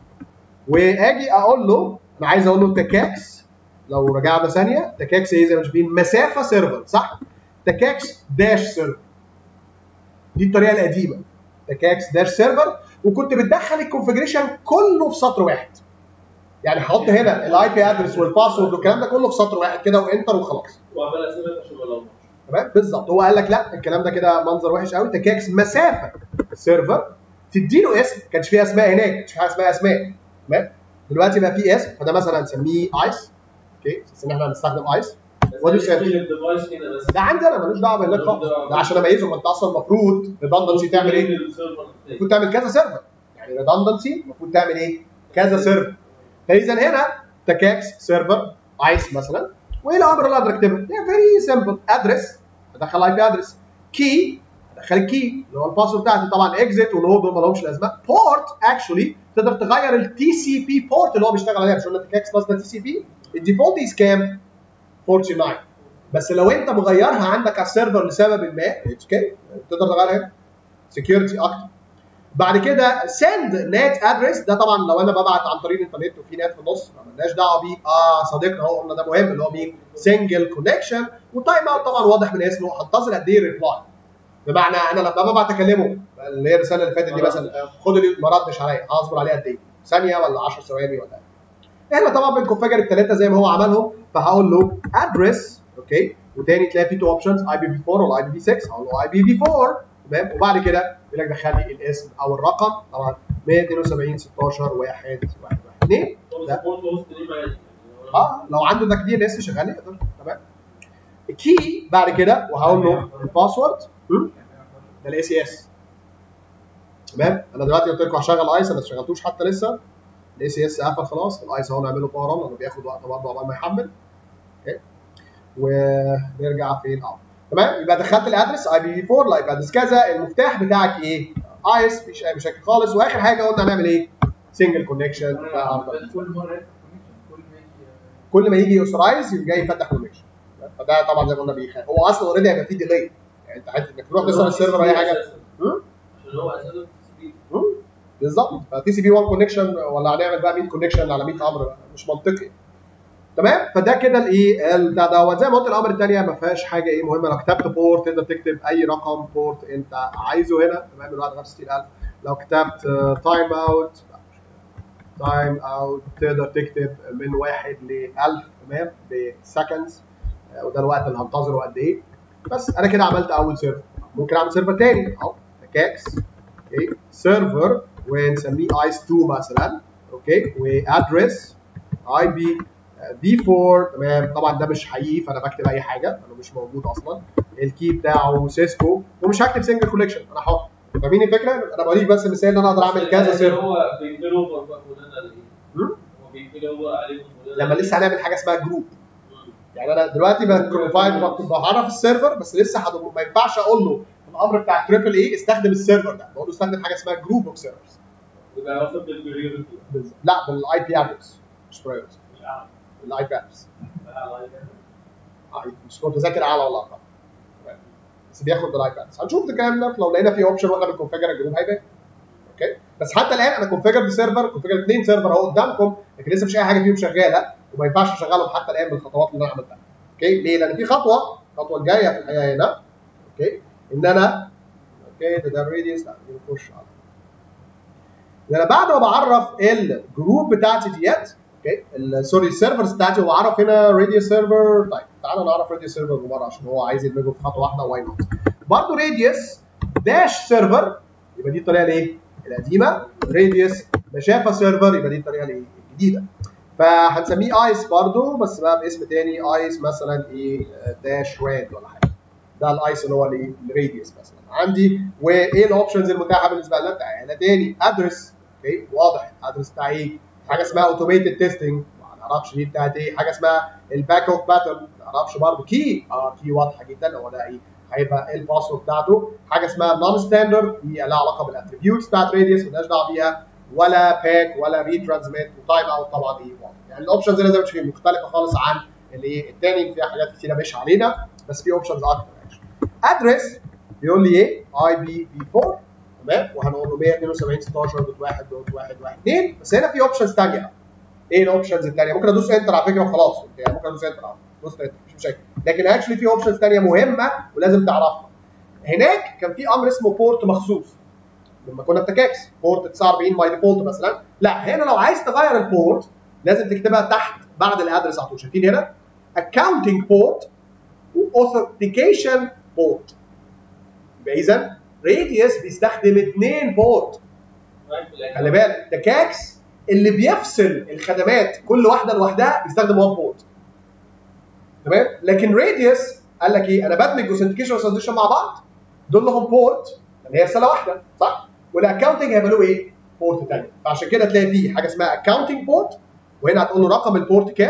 واجي اقول له انا عايز اقول له تكاكس لو رجعنا ثانيه تكاكس ايه زي ما شايفين مسافه سيرفر صح تكاكس داش سيرفر دي الطريقه القديمه تكاكس داش سيرفر وكنت بتدخل الكونفجريشن كله في سطر واحد يعني هحط هنا الاي بي ادرس والباسورد والكلام ده كله في سطر واحد كده وانتر وخلاص وعمال اسيبك عشان ولا تمام بالظبط هو قال لك لا الكلام ده كده منظر وحش قوي تكاكس مسافه سيرفر تديله اسم ما كانش فيه اسماء هناك ما كانش فيه اسماء اسماء تمام دلوقتي بقى فيه اسم فده مثلا هنسميه ايس اوكي بس ان احنا هنستخدم ايس وادي شايف. الديفايس هنا بس ده عندي انا ملوش دعوه بالهناك خالص ده عشان اميزه ما انت اصلا المفروض ريدندنسي تعمل ايه؟ السيرفر المفروض تعمل كذا سيرفر يعني ريدندنسي المفروض تعمل ايه؟ كذا سيرفر فاذا هنا تكاكس سيرفر ايس مثلا وايه الامر اللي اقدر اكتبه؟ فيري سمبل ادرس ادخل اي بي ادرس كي ادخل الكي اللي هو الباسورد بتاعتي طبعا اكزيت ولود دول ما لهمش لازمه بورت اكشولي تقدر تغير التي سي بي بورت اللي هو بيشتغل عليها مش قلنا تكاكس بس ده تي سي بي الديفولت از كام؟ 49 بس لو انت مغيرها عندك على السيرفر لسبب ما اتس اوكي تقدر تغيرها هنا سكيورتي اكتر بعد كده سند نت ادرس ده طبعا لو انا ببعت عن طريق الانترنت وفي نت في النص ما لناش دعوه بيه اه صديقنا اهو قلنا ده مهم اللي هو مين سنجل كونكشن وتايم اوت طبعا واضح من اسمه هنتظر قد ايه ريبلاي بمعنى انا لما ببعت اكلمه اللي هي الرساله اللي فاتت دي مثلا آه، خد لي ما ردش عليا هصبر عليه قد ايه؟ ثانيه ولا 10 ثواني ولا ايه؟ احنا طبعا بنكونفجر الثلاثه زي ما هو عملهم فهقول له ادرس اوكي وتاني تلاقي في تو اوبشنز اي بي في 4 ولا اي بي في 6 هقول له اي بي في 4 تمام وبعد كده يقول لك دخل لي الاسم او الرقم طبعا 172 16 1 1 1 2 طب لا. سبورت هوست ليه بقى يعني؟ اه لو عنده ده كتير لسه شغال يقدر تمام الكي بعد كده وهقول له الباسورد م? ده الاي سي اس تمام انا دلوقتي قلت لكم هشغل ايس انا ما شغلتوش حتى لسه الاي سي اس قفل خلاص الايس اهو نعمله باور اون لانه بياخد وقت برضه عقبال ما يحمل اوكي ونرجع فين اه تمام يبقى دخلت الادرس اي بي في 4 لايف ادرس كذا المفتاح بتاعك ايه ايس مفيش اي مشاكل خالص واخر حاجه قلنا هنعمل ايه سنجل كونكشن كل مره يفتح connection، كل ما يجي كل ما يجي يوثرايز يقوم جاي يفتح كونكشن فده طبعا زي ما قلنا بيخاف هو اصلا اوريدي هيبقى فيه ديلي يعني انت حته انك تروح تسال السيرفر اي حاجه هم؟ عشان هو اساسا سبيد هم؟ بالظبط فتي سي بي 1 كونكشن ولا هنعمل بقى 100 كونكشن على 100 امر بقى مش منطقي تمام فده كده الايه البتاع دوت زي ما قلت الامر الثانيه ما فيهاش حاجه ايه مهمه لو كتبت بورت تقدر تكتب اي رقم بورت انت عايزه هنا تمام الواحد 65000 لو كتبت تايم اوت تايم اوت تقدر تكتب من واحد ل 1000 تمام بسكندز وده الوقت اللي هنتظره قد ايه بس انا كده عملت اول سيرفر ممكن اعمل سيرفر تاني اهو تكاكس اوكي سيرفر ونسميه ايس 2 مثلا اوكي وادرس اي بي في 4 تمام طبعا ده مش حقيقي فانا بكتب اي حاجه انا مش موجود اصلا الكي بتاعه سيسكو ومش هكتب سنجل كوليكشن انا هحط فاهمين الفكره؟ انا بوريك بس مثال ان انا اقدر اعمل كذا سيرفر هو بيقفلوا بقى فلان على ايه؟ هم؟ هو بيقفلوا عليهم فلان لما لسه هنعمل حاجه اسمها جروب يعني انا دلوقتي بروفايد بعرف السيرفر بس لسه هد- ما ينفعش اقول له الامر بتاع تريبل اي استخدم السيرفر ده بقول له استخدم حاجه اسمها جروب اوف سيرفرز يبقى واخد بالبريورتي لا بالاي بي ادرس مش برايورتي بالاي بي ادرس مش كنت ذاكر اعلى ولا اقل بس بياخد الايبي ادرس هنشوف الكلام ده لو لقينا في اوبشن واحنا بنكونفيجر الجروب هيبان اوكي بس حتى الان انا كونفيجر سيرفر كونفيجر اثنين سيرفر اهو قدامكم لكن لسه مش اي حاجه فيهم شغاله وما ينفعش اشغلهم حتى الان بالخطوات اللي انا عملتها اوكي ليه؟ لان في خطوه الخطوه الجايه في الحقيقه هنا اوكي ان انا اوكي ده ده الراديوس لا نخش على ان انا بعد ما بعرف الجروب بتاعتي ديت اوكي ال- سوري السيرفرز بتاعتي وبعرف هنا راديوس سيرفر طيب تعالى نعرف راديوس سيرفر بالمره عشان هو عايز يدمجه في خطوه واحده واي نوت برضه راديوس داش سيرفر يبقى دي الطريقه الايه؟ القديمه راديوس مشافه سيرفر يبقى دي الطريقه الايه؟ الجديده فهنسميه ايس برضه بس بقى باسم تاني ايس مثلا ايه داش راد ولا حاجه ده الايس اللي هو الايه؟ الراديوس مثلا عندي وايه الاوبشنز المتاحه بالنسبه لنا تعالى تاني ادرس اوكي واضح الادرس بتاع ايه؟ حاجه اسمها اوتوميتد تيستنج ما نعرفش دي بتاعت ايه حاجه اسمها الباك اوف باترن ما نعرفش برضه كي اه كي واضحه جدا هو ده ايه هيبقى ايه الباسورد بتاعته حاجه اسمها نون ستاندرد دي لها علاقه بالاتريبيوتس بتاعت راديوس مالناش دعوه بيها ولا باك ولا ريترانسميت وتايم اوت طبعا ايه واضح يعني الاوبشنز اللي زي ما انتم شايفين مختلفه خالص عن الايه الثاني فيها حاجات كتيره مش علينا بس في اوبشنز اكتر ادرس بيقول لي ايه اي بي في 4 تمام وهنقول له 172.16.1.1.2 بس هنا في اوبشنز ثانيه ايه الاوبشنز الثانيه ممكن ادوس انتر على فكره وخلاص يعني ممكن ادوس انتر دوس انتر مش مشاكل لكن اكشلي في اوبشنز ثانيه مهمه ولازم تعرفها هناك كان في امر اسمه بورت مخصوص لما كنا في تكاكس بورت 49 باي ديفولت مثلا لا هنا لو عايز تغير البورت لازم تكتبها تحت بعد الادرس على طول شايفين هنا accounting port واوثنتيكيشن بورت يبقى اذا راديوس بيستخدم اثنين بورت خلي بالك تكاكس اللي بيفصل الخدمات كل واحده لوحدها بيستخدم وان بورت تمام لكن راديوس قال لك ايه انا بدمج اوثنتيكيشن واوثنتيكيشن مع بعض دول لهم بورت لان هي رساله واحده صح والاكونتنج هيبقى له ايه بورت ثانيه فعشان كده تلاقي فيه حاجه اسمها اكونتنج بورت وهنا هتقول له رقم البورت كام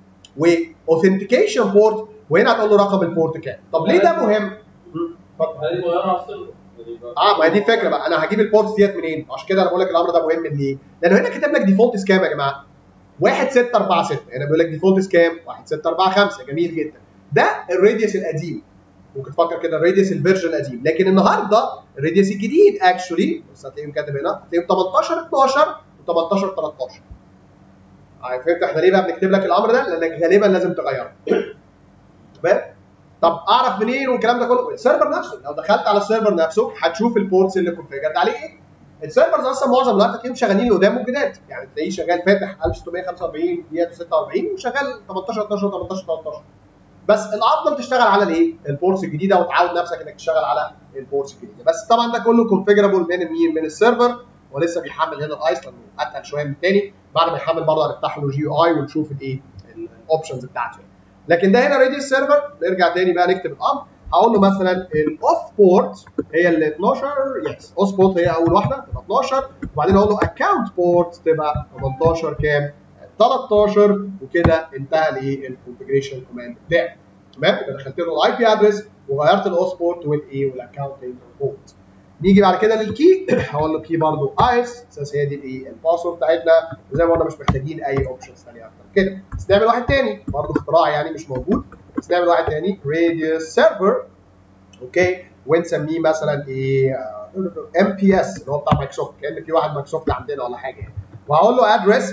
واوثنتيكيشن بورت وهنا هتقول له رقم البورت كام طب ليه ده مهم اتفضل هذه مغيرة على السيرفر اه ما هي دي الفكره بقى انا هجيب البورتس ديت منين؟ عشان كده انا بقول لك الامر ده مهم ليه؟ لانه هنا كاتب لك ديفولتس كام يا جماعه؟ 1 6 4 6 هنا بيقول لك ديفولتس كام؟ 1 6 4 5 جميل جدا ده الراديوس القديم ممكن تفكر كده الراديوس الفيرجن القديم لكن النهارده الراديوس الجديد اكشولي بس هتلاقيهم كاتب هنا هتلاقيهم 18 12 و18 13 عارف فهمت احنا ليه بقى بنكتب لك الامر ده؟ لانك غالبا لازم تغيره تمام؟ طب اعرف منين والكلام ده كله السيرفر نفسه لو دخلت على السيرفر نفسه هتشوف البورتس اللي كونفيجرد عليه ايه السيرفرز اصلا معظم الوقت هتلاقيهم شغالين قدام والجداد يعني تلاقيه شغال فاتح 1645 دقيقه 46 وشغال 18 12 18 13 بس الافضل تشتغل على الايه؟ البورتس الجديده وتعود نفسك انك تشتغل على البورتس الجديده بس طبعا ده كله كونفيجرابل من مين؟ من السيرفر ولسه بيحمل هنا الايس لانه اتقل شويه من الثاني بعد ما يحمل برضه هنفتح له جي يو اي ونشوف الايه؟ الاوبشنز بتاعته لكن ده هنا راديوس سيرفر نرجع تاني بقى نكتب الامر هقول له مثلا الاوف بورت هي ال 12 يس اوف بورت هي اول واحده تبقى 12 وبعدين اقول له اكونت بورت تبقى 18 كام 13 وكده انتهى الايه الكونفجريشن كوماند بتاعي تمام يبقى دخلت له الاي بي ادرس وغيرت الاوس بورت والايه والاكونت بورت نيجي بعد كده للكي هقول له كي برضه ايس اساس هي دي الايه الباسورد بتاعتنا وزي ما قلنا مش محتاجين اي اوبشنز ثانيه اكتر كده بس نعمل واحد تاني برضه اختراع يعني مش موجود بس نعمل واحد تاني راديوس سيرفر اوكي ونسميه مثلا ايه ام بي اس اللي هو بتاع مايكروسوفت كان في واحد مايكروسوفت عندنا ولا حاجه يعني وهقول له ادرس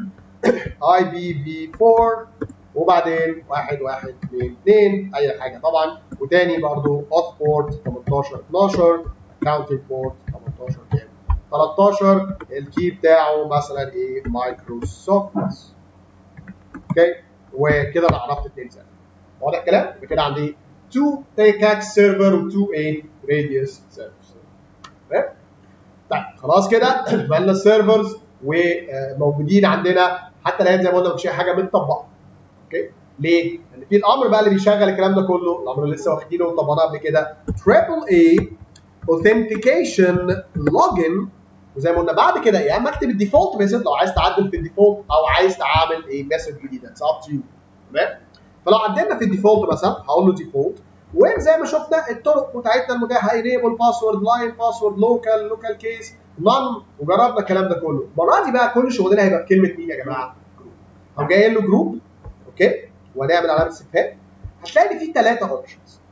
اي بي في 4 وبعدين 1 1 2 2 اي حاجه طبعا وتاني برضه اوف بورت 18 12 اكونتنج بورت 18 كام 13 الكي بتاعه مثلا ايه مايكروسوفت اوكي وكده انا عرفت اثنين سنه واضح الكلام؟ يبقى كده عندي 2 تيكاك سيرفر و 2 ايه راديوس سيرفر تمام؟ طيب خلاص كده بقى لنا السيرفرز وموجودين عندنا حتى الان زي ما قلنا مفيش اي حاجه متطبقه اوكي ليه؟ لان في الامر بقى اللي بيشغل الكلام ده كله الامر اللي لسه واخدينه وطبقناه قبل كده تريبل اي authentication login وزي ما قلنا بعد كده يا اما اكتب الديفولت ميثود لو عايز تعدل في الديفولت او عايز تعمل ايه ميثود جديده اتس اب تو يو تمام فلو عدلنا في الديفولت مثلا هقول له ديفولت وزي ما شفنا الطرق بتاعتنا المتاحه انيبل باسورد لاين باسورد لوكال لوكال كيس نون وجربنا الكلام ده كله المره دي بقى كل شغلنا هيبقى بكلمه مين يا جماعه؟ جروب هو جاي له جروب اوكي ونعمل علامه استفهام هتلاقي ان في ثلاثه اوبشنز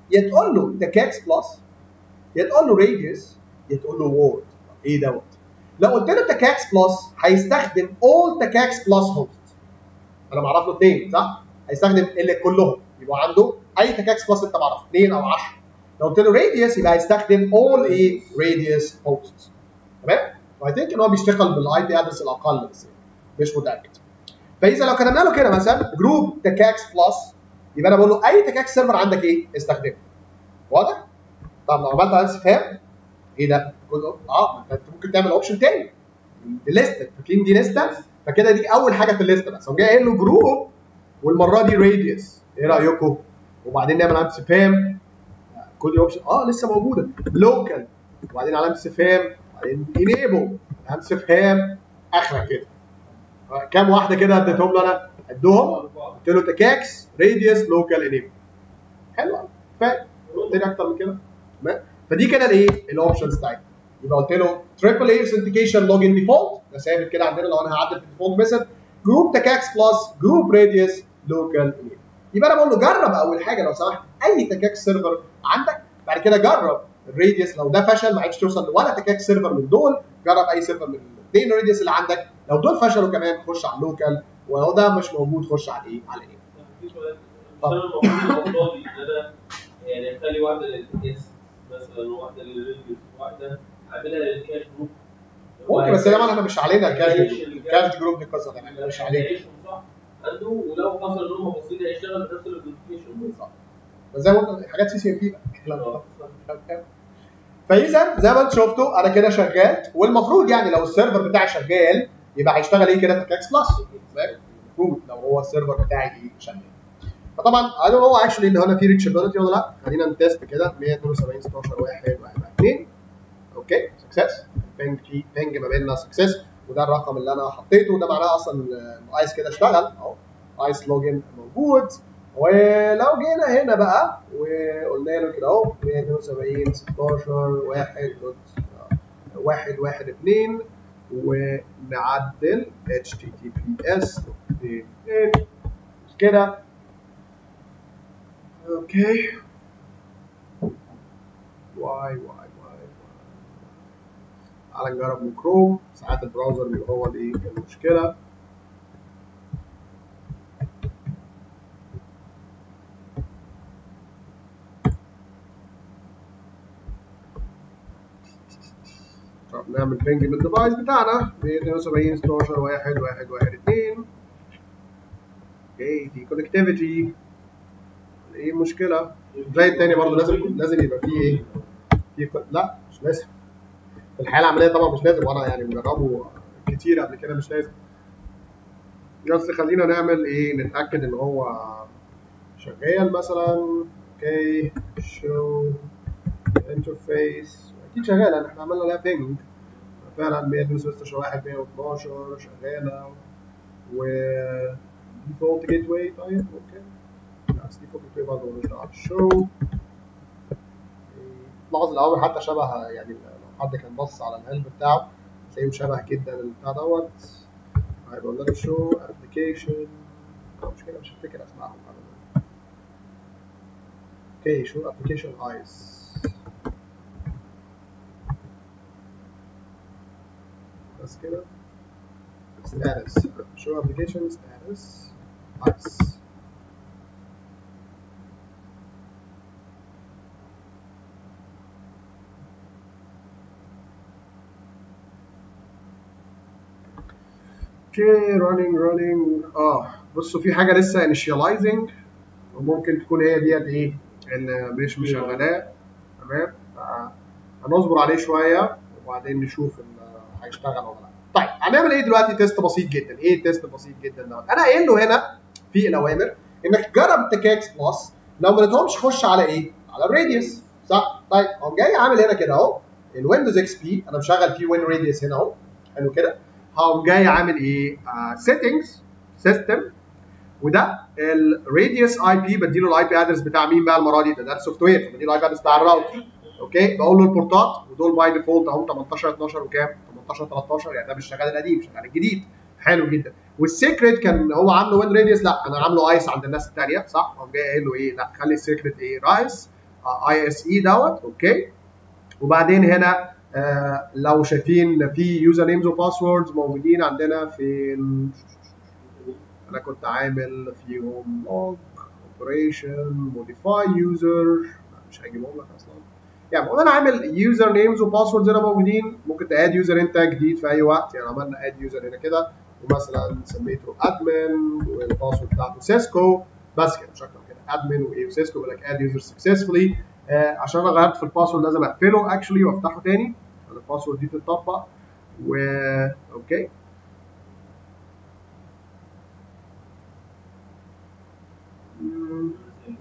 يا تقول له تكاكس بلس يا تقول له راديوس يا تقول له وورد ايه دوت لو قلت له تكاكس بلس هيستخدم all تكاكس بلس هوست انا معرف له اثنين صح؟ هيستخدم اللي كلهم يبقى عنده اي تكاكس بلس انت معرفه اثنين او 10 لو قلت له راديوس يبقى هيستخدم all ايه راديوس هوست تمام؟ وهي ثينك ان هو بيشتغل بالاي بي ادرس الاقل بس مش متاكد فاذا لو كتبنا له كده مثلا جروب تكاكس بلس يبقى انا بقول له اي تكاكس سيرفر عندك ايه؟ استخدمه واضح؟ طب لو عملت على فاهم ايه ده؟ اه ما انت ممكن تعمل اوبشن تاني ليست فاكرين دي لسته فكده دي اول حاجه في الليسته بس هو جاي قايل له جروب والمره دي راديوس ايه رايكم؟ وبعدين نعمل علامه استفهام كل اوبشن اه لسه موجوده لوكال وبعدين علامه استفهام وبعدين انيبل علامه استفهام اخرك كده كام واحده كده اديتهم له انا؟ ادهم قلت له تكاكس راديوس لوكال انيبل حلو قوي كفايه قلت اكتر من كده تمام فدي كده الايه الاوبشنز بتاعتي يبقى قلت له تريبل اي اوثنتيكيشن لوجن ديفولت ده ثابت كده عندنا لو انا هعدل في الديفولت ميثود جروب تكاكس بلس جروب راديوس لوكال انيبل يبقى انا بقول له جرب اول حاجه لو سمحت اي تكاكس سيرفر عندك بعد كده جرب الراديوس لو ده فشل ما عرفتش توصل ولا تكاكس سيرفر من دول جرب اي سيرفر من الاثنين راديوس اللي عندك لو دول فشلوا كمان خش على اللوكال ولو ده مش موجود خش على ايه على ايه في سؤال الشغل المفروض الافضل ان انا يعني اخلي واحده للتكاس مثلا واحده للريديوس واحده اعملها للكاش جروب ممكن بس طبعا احنا مش علينا كاش كاش جروب دي قصه ثانيه مش علينا هيعيشوا صح عنده ولو حصل ان هم باصين هيشتغل بنفس الاوثنتيكيشن بس زي ما قلنا حاجات سي سي ام بي فاذا زي ما انت شفتوا انا كده شغال والمفروض يعني لو السيرفر بتاعي شغال يبقى هيشتغل ايه كده تكاكس بلس فاهم؟ المفروض لو هو السيرفر بتاعي ايه شغال فطبعا انا هو اكشلي ان هنا في ريتشابيلتي ولا لا خلينا نتست كده 172 16 1 1 2 اوكي سكسس بينج في بينج ما بيننا سكسس وده الرقم اللي انا حطيته وده معناه اصلا ان ايس كده اشتغل اهو ايس لوجن موجود ولو جينا هنا بقى وقلنا له كده اهو 172 16 1 دوت 1 1 2 ونعدل https كده اوكي واي واي واي تعال نجرب من كروم ساعات البراوزر بيبقى هو دي المشكله طب نعمل بينج من الديفايس بتاعنا 172 16 1 1 1 2 اوكي في كونكتيفيتي ايه المشكله؟ زي التاني برضه لازم لازم يبقى فيه ايه؟ في ك- لا مش لازم في الحياه العمليه طبعا مش لازم وانا يعني مجربه كتير قبل كده مش لازم بس خلينا نعمل ايه نتاكد ان هو شغال مثلا اوكي شو انترفيس اكيد شغال لان احنا عملنا لها بينج فعلا 116 1 112 شغاله و ديفولت جيت واي طيب اوكي لا بس ديفولت جيت واي برضه ملوش دعوه شو لاحظ الاول حتى شبه يعني لو حد كان بص على الهلب بتاعه تلاقيه شبه جدا البتاع دوت هيبقى لنا شو ابلكيشن مش كده مش هفتكر اسمائهم ابدا اوكي شو ابلكيشن ايس بس كده status show application status ice اوكي running running اه بصوا في حاجه لسه initializing وممكن تكون هي ديت ايه اللي مش مشغلاه تمام هنصبر عليه شويه وبعدين نشوف ان هيشتغل ولا لا طيب هنعمل ايه دلوقتي تيست بسيط جدا ايه التيست بسيط جدا دوت انا قايل له هنا في الاوامر انك جرب تكاكس بلس لو ما لقيتهمش خش على ايه على الراديوس صح طيب هو جاي عامل هنا كده اهو الويندوز اكس بي انا مشغل فيه وين راديوس هنا اهو حلو كده هقوم جاي عامل ايه سيتنجز سيستم وده الراديوس اي بي بديله الاي بي ادرس بتاع مين بقى المره دي ده ده السوفت وير بديله الاي بي ادرس بتاع الراوتر اوكي بقول له البورتات ودول باي ديفولت اهو 18 12 وكام 18 13 يعني ده مش شغال القديم شغال الجديد حلو جدا والسيكريت كان هو عامله وين راديوس لا انا عامله ايس عند الناس الثانيه صح قام جاي قايل له ايه لا خلي السيكريت ايه رايس اي اس اي دوت اوكي وبعدين هنا آه لو شايفين في يوزر نيمز وباسوردز موجودين عندنا في ال- انا كنت عامل فيهم لوج اوبريشن موديفاي يوزر مش هجيبهم لك اصلا يعني المفروض انا عامل يوزر نيمز وباسوردز هنا موجودين ممكن تاد يوزر انت جديد في اي وقت يعني عملنا اد يوزر هنا كده ومثلا سميته ادمن والباسورد بتاعته سيسكو بس كده مش اكتر كده ادمن وايه وسيسكو يقول لك اد يوزر سكسسفولي عشان انا غيرت في الباسورد لازم اقفله اكشلي وافتحه تاني عشان الباسورد دي تتطبق و اوكي مم.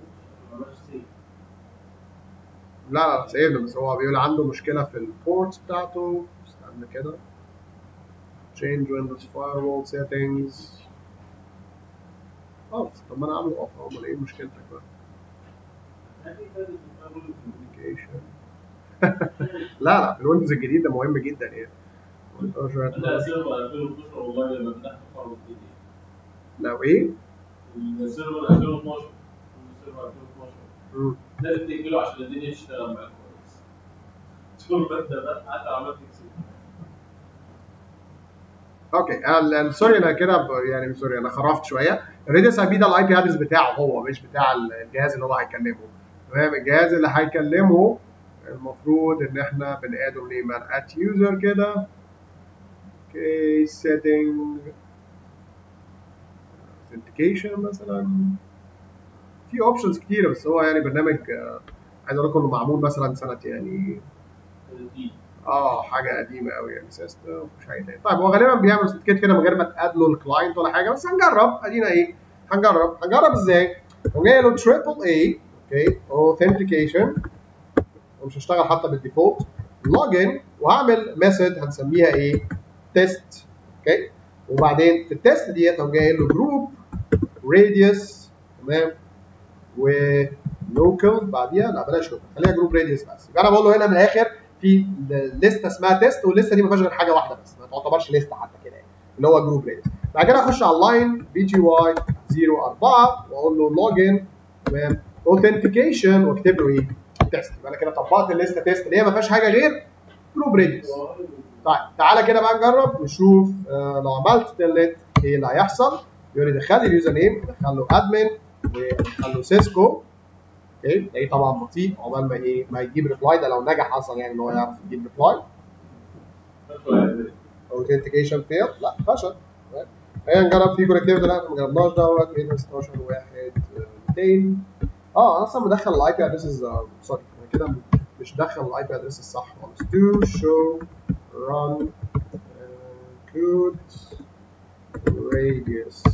لا لا سيبنا بس هو بيقول عنده مشكلة في البورتس بتاعته استنى كده change Windows firewall settings خلاص طب ما انا عامله اوف امال ايه مشكلتك بقى communication لا لا في الويندوز الجديد ده مهم جدا يعني انا سيرفر 2012 والله لما فتحت فرع جديد لو ايه السيرفر 2012 السيرفر 2012 مم. لازم تقفله عشان الدنيا تشتغل معاك كويس شوف انت بقى حتى عملت اكسب اوكي ال- ال- سوري انا كده ب- يعني سوري انا خرفت شويه الريديوس اي بي ده الاي بي ادرس بتاعه هو مش بتاع الجهاز اللي هو هيكلمه تمام الجهاز اللي هيكلمه المفروض ان احنا بنقاده نيم ات يوزر كده اوكي سيتنج authentication مثلا في اوبشنز كتيره بس هو يعني برنامج آه، عايز اقول لكم انه معمول مثلا سنه يعني اه حاجه قديمه قوي يعني سيستم مش حاجه تاني طيب هو غالبا بيعمل سيرتيفيكيت كده من غير ما تاد له الكلاينت ولا حاجه بس هنجرب ادينا ايه هنجرب هنجرب ازاي قوم جاي له تريبل اي اوكي اوثنتيكيشن ومش هشتغل حتى بالديفولت لوجن وهعمل ميثود هنسميها ايه تيست اوكي وبعدين في التيست ديت قوم جاي له جروب راديوس تمام ولوكال بعديها لا بلاش لوكال خليها جروب راديوس بس يبقى انا بقول له هنا من الاخر في لسته اسمها تيست واللسته دي ما فيهاش غير حاجه واحده بس ما تعتبرش لسته حتى كده يعني اللي هو جروب راديوس بعد كده اخش على اللاين بي جي واي 04 واقول له لوجن تمام اوثنتيكيشن واكتب له ايه تيست يبقى انا كده طبقت الليسته تيست اللي هي ما فيهاش حاجه غير جروب راديوس طيب تعالى كده بقى نجرب نشوف آه لو عملت تلت ايه اللي هيحصل يقول لي دخل لي اليوزر نيم دخل له ادمن ودخل له سيسكو اوكي ايه طبعا بطيء عقبال ما ايه ما يجيب ريبلاي ده لو نجح اصلا يعني ان هو يعرف يجيب ريبلاي اوثنتيكيشن فيل لا فشل خلينا نجرب في كونكتيفيتي لا ما جربناش دوت 216 1 200 اه انا اصلا مدخل الاي بي ادريسز سوري انا كده مش دخل الاي بي ادريس الصح خالص to show run uh, could radius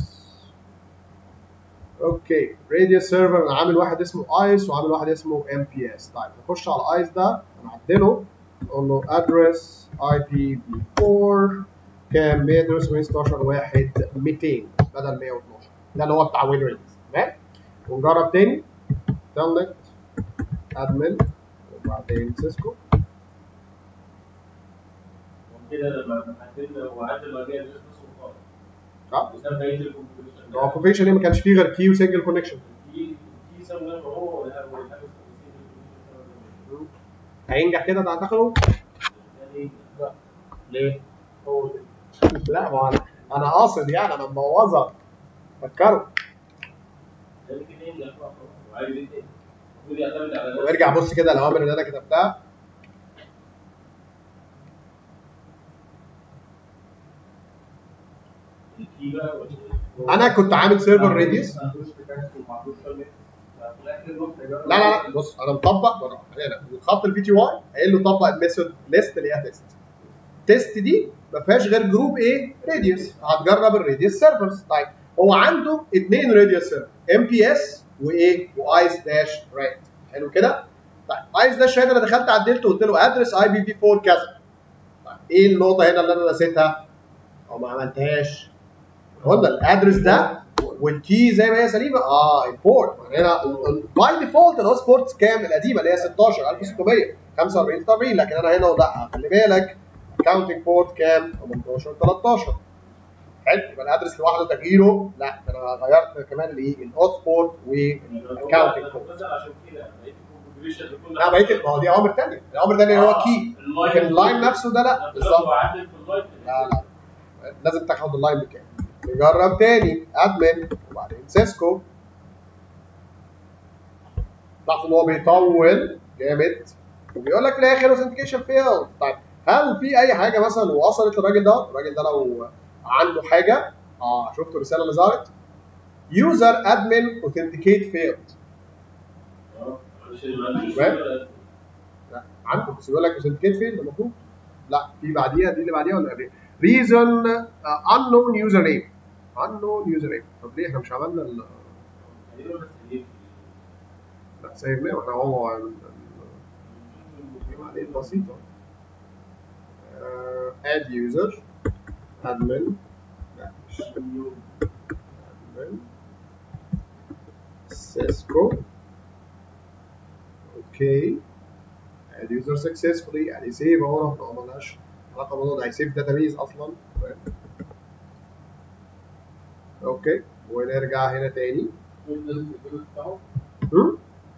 اوكي radius سيرفر انا عامل واحد اسمه ايس وعامل واحد اسمه ام بي اس طيب نخش على ايس ده نعدله نقول له address IPv4 كام 116 واحد 200 بدل 112 ده اللي هو بتاع ويل ريديوس تمام ونجرب تاني تلنت ادمن وبعدين سيسكو كده لما حددنا وعدل ما جاي نفس الخالص اه وساب بقيه الكونفيجريشن هو الكونفيجريشن ما كانش فيه غير كيو سنجل كونكشن في في سمنه هو ولا ولا حاجه هينجح كده تعتقدوا؟ يعني لا ليه؟ هو ده. لا ما انا انا قاصد يعني انا مبوظها فكروا ده اللي كده ينجح بقى خلاص. وعايز ايه تاني؟ المفروض يعتمد على نفسه. وارجع بص كده الاوامر اللي انا كتبتها الكي بقى ولا- انا كنت عامل سيرفر راديوس ما عندوش بيكاكس وما عندوش شغل. ففي الآخر الوقت يجرب. لا لا لا بص انا مطبق بره هنا الخط البي تي واي قايل له طبق الميثود ليست اللي هي تيست تيست دي ما فيهاش غير جروب ايه راديوس هتجرب الراديوس سيرفرز طيب هو عنده اثنين راديوس سيرفر ام بي اس وايه وايس داش راد حلو كده طيب ايس داش راد انا دخلت عدلت وقلت له ادرس اي بي في 4 كذا طيب ايه النقطه هنا اللي انا نسيتها او ما عملتهاش قلنا الادرس ده والكي زي ما هي سليمه اه البورت هنا باي ديفولت الهوست بورت كام القديمه اللي هي 16 1600 45 46 لكن انا هنا لا خلي بالك اكونتنج بورت كام 18 13 حلو يبقى الادرس لوحده تغييره لا ده انا غيرت كمان الايه الهوست بورت والاكونتنج بورت بس عشان كده لقيت اكتيفيشن لكل لا بقيه ما هو دي اوامر ثانيه الاوامر الثانيه هو كي لكن اللاين نفسه ده لا بالظبط بالظبط وعدل في اللاين لا لا لازم تاخد اللاين بالكامل نجرب تاني ادمن وبعدين سيسكو لاحظوا ان هو بيطول جامد وبيقول لك في الاخر اوثنتيكيشن فيل طيب هل في اي حاجه مثلا وصلت للراجل ده؟ الراجل ده لو عنده حاجه اه شفتوا الرساله اللي ظهرت؟ يوزر ادمن اوثنتيكيت فيلد عشان ما عندوش تمام. لا عنده بس بيقول لك اوثنتيكيت فيلد المفروض لا في بعديها دي اللي بعديها ولا قبلها؟ ريزون unknown يوزر نيم unknown يوزر نيم طب ليه احنا مش عملنا ال تقريبا بس دي لا سيبناه واحنا هو ال- ال- بعدين بسيطة اد يوزر ادمن لا مش ادمن سيسكو اوكي اد يوزر سكسسفولي يعني سيف اهو احنا ما عملناش علاقة بالموضوع ده هيسيف داتابيز اصلا اوكي ونرجع هنا تاني هم؟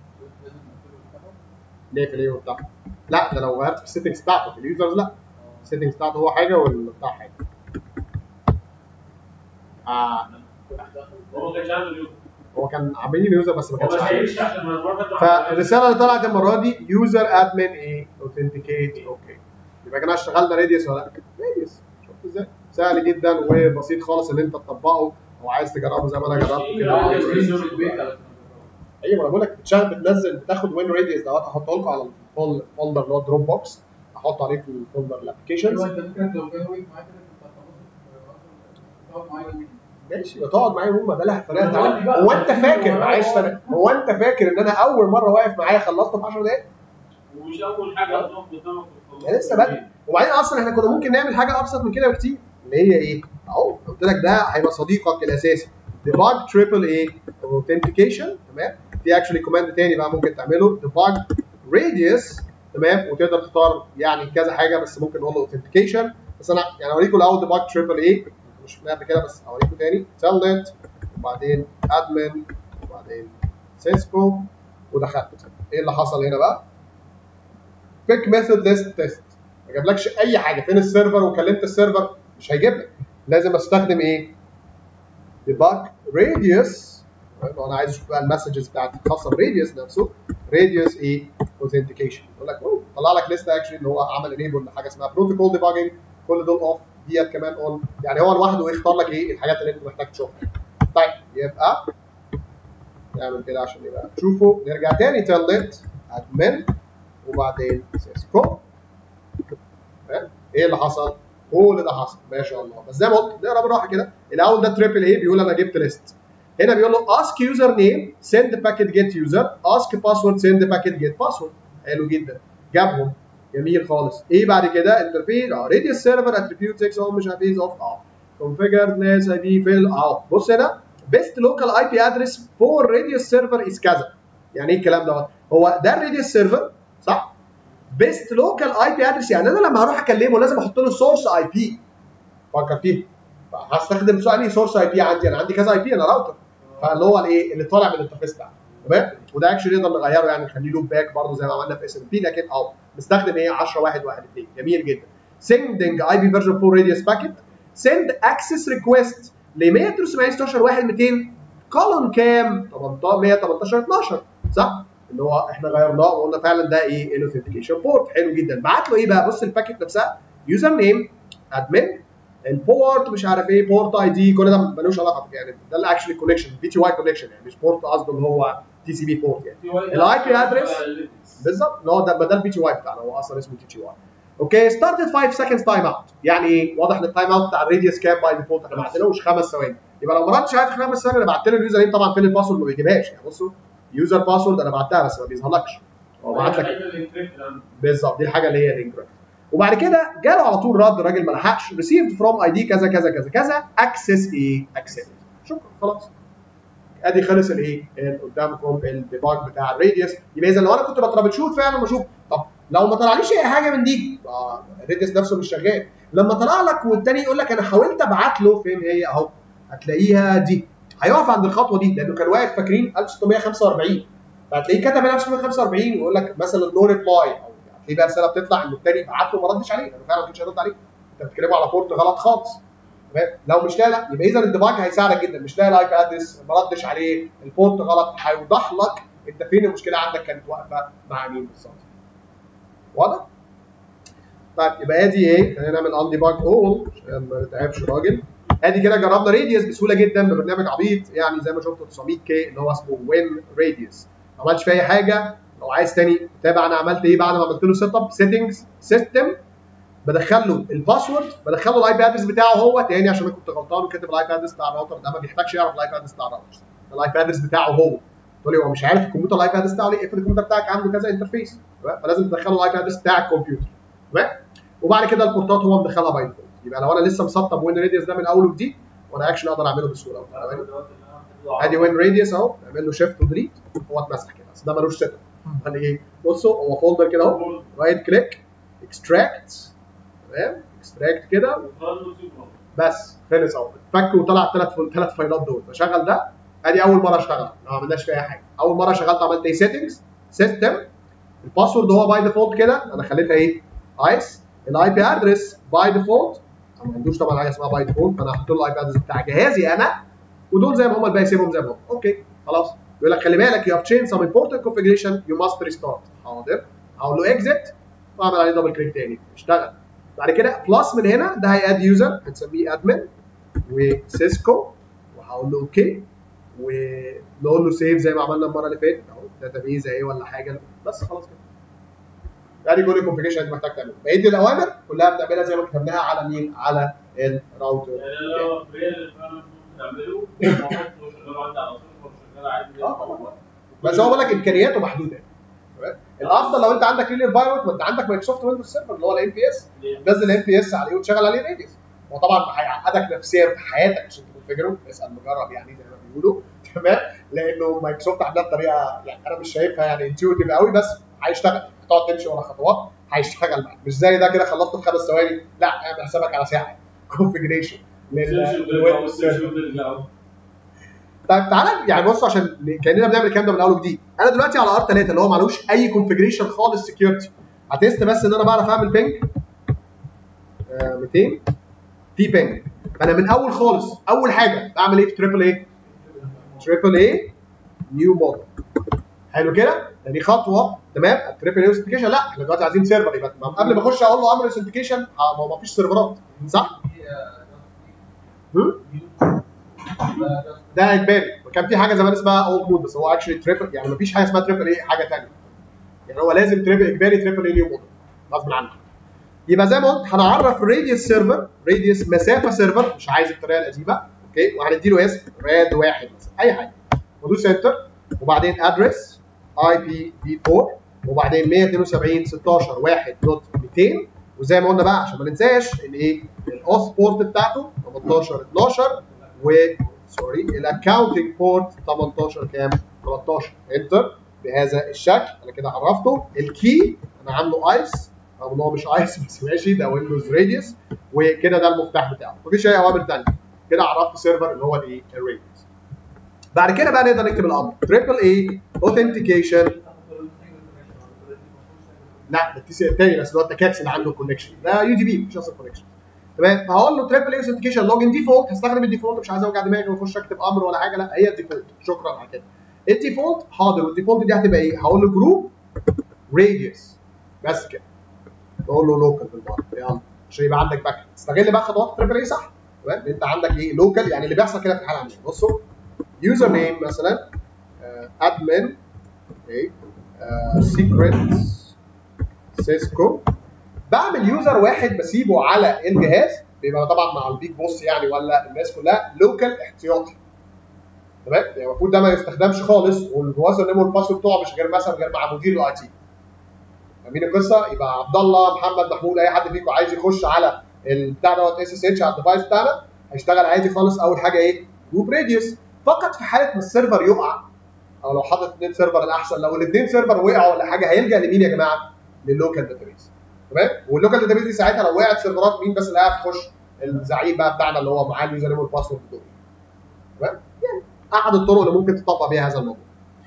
نقفل ايه وبتاع لا ده لو غيرت في السيتنجز بتاعته في اليوزرز لا السيتنجز بتاعته هو حاجه والبتاع حاجه اه هو ما كانش عنده اليوم هو كان عاملين يوزر بس ما هو كانش ما عامل شايفش عشان المره اللي فاتت فالرساله اللي طلعت المره دي يوزر ادمن ايه اوثنتيكيت اوكي يبقى كده اشتغلنا راديوس ولا لا راديوس شفت ازاي سهل جدا وبسيط خالص ان انت تطبقه او عايز تجربه زي ما انا جربته كده ايوه ما انا بقول لك بتشغل بتنزل بتاخد وين راديوس دوت احطه لكم على الفولدر اللي هو دروب بوكس احطه عليه في الفولدر الابلكيشنز ماشي وتقعد معايا هم ده اللي هتفرقها تعالى هو انت فاكر معلش انا هو انت فاكر ان انا اول مره واقف معايا خلصته في 10 دقايق؟ ومش اول حاجه هتقف قدامك يعني لسه بدري وبعدين اصلا احنا كنا ممكن نعمل حاجه ابسط من كده بكتير اللي هي ايه؟ اهو قلت لك ده هيبقى صديقك الاساسي debug triple A authentication تمام في اكشلي كوماند تاني بقى ممكن تعمله debug radius تمام وتقدر تختار يعني كذا حاجه بس ممكن نقول له authentication بس انا يعني اوريكم الاول debug triple A مش شفناها قبل كده بس اوريكم تاني telnet وبعدين admin وبعدين سيسكو ودخلت ايه اللي حصل هنا بقى؟ كويك ميثود ليست تيست ما جابلكش اي حاجه فين السيرفر وكلمت السيرفر مش هيجيب لك لازم استخدم ايه؟ debug radius لو انا عايز اشوف بقى المسجز بتاعتي الخاصه براديوس نفسه radius ايه authentication يقول لك اوه طلع لك لسته اكشلي اللي هو عمل انيبل لحاجه اسمها بروتوكول ديباجنج كل دول اوف ديت كمان اون يعني هو لوحده يختار لك ايه الحاجات اللي انت محتاج تشوفها طيب يبقى نعمل كده عشان يبقى تشوفوا نرجع تاني تلنت ادمن وبعدين سيسكو تمام؟ ايه اللي حصل؟ كل ده حصل ما شاء الله بس زي ما قلت نقرا بالراحه كده الاول ده تريبل ايه بيقول انا جبت ليست هنا بيقول له ask user name send packet get user ask password send packet get password حلو جدا جابهم جميل خالص ايه بعد كده انترفيس اه راديوس سيرفر اتريبيوت 6 اه مش عارف ايه اوف اه configure ناس اي بي فيل اه بص هنا best local IP address for radius server is كذا يعني ايه الكلام دوت هو ده الراديوس سيرفر صح بيست لوكال اي بي ادرس يعني انا لما هروح اكلمه لازم احط له سورس اي بي فكر فيها هستخدم سؤال ايه سورس اي بي عندي انا عندي كذا اي بي انا راوتر فاللي هو الايه اللي طالع من الانترفيس بتاعي تمام وده اكشلي نقدر نغيره يعني نخليه لوب باك برضه زي ما عملنا في اس ام بي لكن اه نستخدم ايه 10 1 1 2 جميل جدا sending اي بي فيرجن 4 radius packet send access request ل 193 1 200 كولون كام 18 118 12 صح اللي هو احنا غيرناه وقلنا فعلا ده ايه الاوثنتيكيشن بورت حلو جدا بعت له ايه بقى بص الباكت نفسها يوزر نيم ادمن البورت مش عارف ايه بورت اي دي كل ده ملوش علاقه يعني ده اللي اكشلي كونكشن بي تي واي كونكشن يعني مش بورت قصده اللي هو تي سي بي بورت يعني الاي بي ادرس بالظبط اللي هو ده ده البي تي واي بتاعنا هو اصلا اسمه تي تي واي اوكي ستارتد 5 سكندز تايم اوت يعني ايه واضح ان التايم اوت بتاع الراديوس كام باي ديفولت انا ما بعتلوش خمس ثواني يبقى لو ما ردش عليا في خمس ثواني انا بعت له اليوزر نيم طبعا فين الباسورد ما بيجيبهاش يعني بصوا يوزر باسورد انا بعتها بس ما بيظهرلكش هو بعت لك بالظبط دي الحاجه اللي هي الانكريبت وبعد كده جاله على طول رد الراجل ما لحقش ريسيفد فروم اي دي كذا كذا كذا كذا اكسس ايه اكسس شكرا خلاص ادي خلص الايه ال- قدامكم الديباج بتاع الراديوس يبقى اذا لو انا كنت بترابل شوت فعلا بشوف طب لو ما طلعليش اي حاجه من دي آه، الراديوس نفسه مش شغال لما طلع لك والتاني يقول لك انا حاولت ابعت له فين هي اهو هتلاقيها دي هيقف عند الخطوه دي لانه كان واقف فاكرين 1645 فهتلاقيه كتب هنا 945 ويقول لك مثلا نو ريبلاي او هتلاقيه بقى رساله بتطلع ان التاني بعت له ما ردش عليه لانه فعلا ما كانش هيرد عليه انت بتتكلموا على بورت غلط خالص تمام لو مش لاقي لا يبقى اذا الديباج هيساعدك جدا مش لاقي الاي بي ادرس ما ردش عليه البورت غلط هيوضح لك انت فين المشكله عندك كانت واقفه مع مين بالظبط واضح؟ طيب يبقى ادي ايه؟ خلينا نعمل ان ديباج اول عشان ما نتعبش راجل ادي كده جربنا راديوس بسهوله جدا ببرنامج عبيط يعني زي ما شفت 900 كي اللي هو اسمه وين راديوس ما عملتش فيه اي حاجه لو عايز تاني تتابع انا عملت ايه بعد ما عملت له سيت اب سيتنجز سيستم بدخل له الباسورد بدخل له الاي بي ادرس بتاعه هو تاني عشان انا كنت غلطان وكاتب الاي بي ادرس بتاع الراوتر ده ما بيحتاجش يعرف الاي بي ادرس بتاع الراوتر الاي بي ادرس بتاعه هو تقول لي هو مش عارف الكمبيوتر الاي بي ادرس بتاعه ليه افرض الكمبيوتر بتاعك عنده كذا انترفيس تمام فلازم تدخله الاي بي ادرس بتاع الكمبيوتر تمام وبعد كده البورتات هو مدخلها باي ديفولت يبقى لو انا لسه مسطب وين راديوس ده من اول وجديد وانا اكشن اقدر اعمله بسهوله تمام ادي وين راديوس اهو نعمل له شيفت وديليت هو اتمسح كده بس ده ملوش سيت اب ايه بصوا هو فولدر كده اهو رايت كليك اكستراكت تمام اكستراكت كده بس خلص اهو اتفك وطلع الثلاث ثلاث فايلات دول بشغل ده ادي اول مره اشتغل ما عملناش فيها اي حاجه اول مره شغلت عملت ايه سيتنجز سيستم الباسورد هو باي ديفولت كده انا خليتها ايه ايس الاي بي ادرس باي ديفولت ما عندوش طبعا حاجه اسمها باي ديفولت فانا هحط له الاي بي ادرس بتاع جهازي انا ودول زي ما هم الباقي سيبهم زي ما هم اوكي خلاص يقول لك خلي بالك يو هاف تشينج سم important configuration you must restart حاضر هقول له اكزيت واعمل عليه دبل كليك تاني اشتغل بعد كده بلس من هنا ده هياد يوزر هنسميه ادمن وسيسكو وهقول له اوكي ونقول له سيف زي ما عملنا المره اللي فاتت اهو داتابيز اهي ولا حاجه بس خلاص كده يعني كل الكونفيجريشن انت محتاج تعمله بقيه الاوامر كلها بنعملها زي ما كتبناها على مين على الراوتر يعني لو فريال فعلا تعمله المفروض شغال عندي على صفر شغال عادي اه طبعا بس هو بقول لك امكانياته محدوده تمام الافضل لو انت عندك ريل انفايرمنت ما انت عندك مايكروسوفت ويندوز سيرفر اللي هو الام بي اس نزل الام بي اس عليه وتشغل عليه راديوس وطبعا هيعقدك نفسيا في حياتك عشان تكونفجره اسال مجرب يعني زي ما بيقولوا تمام لانه مايكروسوفت عندها طريقه يعني انا مش شايفها يعني انتيوتيف قوي بس هيشتغل هتقعد تمشي ورا خطوات هيشتغل معاك مش زي ده كده خلصته في خمس ثواني لا اعمل حسابك على ساعه كونفجريشن طيب تعالى يعني بص عشان كاننا بنعمل الكلام ده من اول وجديد انا دلوقتي على ار 3 اللي هو معلوش اي كونفجريشن خالص سكيورتي هتست بس ان انا بعرف اعمل بينج آه 200 في بينج فانا من اول خالص اول حاجه بعمل ايه في تريبل ايه تريبل ايه نيو موديل حلو كده دي خطوه تمام التريبل اي اوثنتيكيشن لا احنا دلوقتي عايزين سيرفر يبقى قبل ما اخش اقول له اعمل اوثنتيكيشن ما هو ما فيش سيرفرات صح؟ ده اجباري وكان في حاجه زمان اسمها اولد مود بس هو اكشلي تريبل يعني ما فيش حاجه اسمها تريبل اي حاجه ثانيه يعني هو لازم تريبل اجباري تريبل اي نيو موديل غصب عنك يبقى زي ما قلت هنعرف راديوس سيرفر راديوس مسافه سيرفر مش عايز الطريقه القديمه اوكي وهندي له اسم راد واحد مثلا اي حاجه ودوس انتر وبعدين ادرس اي بي في 4 وبعدين 172 16 1 دوت 200 وزي ما قلنا بقى عشان ما ننساش ان ايه الاوث بورت بتاعته 18 12 و سوري الاكونتنج بورت 18 كام 13 انتر بهذا الشكل انا كده عرفته الكي انا عامله ايس رغم ان هو مش ايس بس ماشي ده ويندوز راديوس وكده ده المفتاح بتاعه مفيش اي اوامر ثانيه كده عرفت سيرفر اللي هو الايه الراديوس بعد كده بقى نقدر نكتب الامر تريبل اي اوثنتيكيشن لا ده التي الثاني بس اللي هو التكاتس اللي عنده كونكشن ده يو دي بي مش اصلا كونكشن تمام فهقول له تريبل اي اوثنتيكيشن لوجن ديفولت هستخدم الديفولت مش عايز اوجع دماغي واخش اكتب امر ولا حاجه لا هي الديفولت شكرا على كده الديفولت حاضر والديفولت دي هتبقى ايه؟ هقول له جروب راديوس بس كده نقول له لوكال بالمره يلا عشان يبقى عندك باك استغل بقى خطوات التريبل اي صح تمام انت عندك ايه لوكال يعني اللي بيحصل كده في الحاله عندي بصوا يوزر نيم مثلا ادمن اوكي سيكريت سيسكو بعمل يوزر واحد بسيبه على الجهاز بيبقى طبعا مع البيج بوس يعني ولا الناس كلها لوكال احتياطي تمام يعني المفروض ده ما يستخدمش خالص واليوزر نيم والباسورد بتوعه مش غير مثلا غير مع مدير الاي تي فاهمين القصه يبقى عبد الله محمد محمود اي حد فيكم عايز يخش على البتاع دوت اس اس اتش على الديفايس بتاعنا هيشتغل عادي خالص اول حاجه ايه جروب راديوس فقط في حاله ما السيرفر يقع او لو حاطط اثنين سيرفر الاحسن لو الاثنين سيرفر وقعوا ولا حاجه هيلجا لمين يا جماعه؟ لللوكال داتابيز تمام واللوكال داتابيز دي ساعتها لو وقعت سيرفرات مين بس اللي هيعرف يخش الزعيم بقى بتاعنا اللي هو معاه اليوزر نيم والباسورد دول تمام يعني احد الطرق اللي ممكن تطبق بيها هذا الموضوع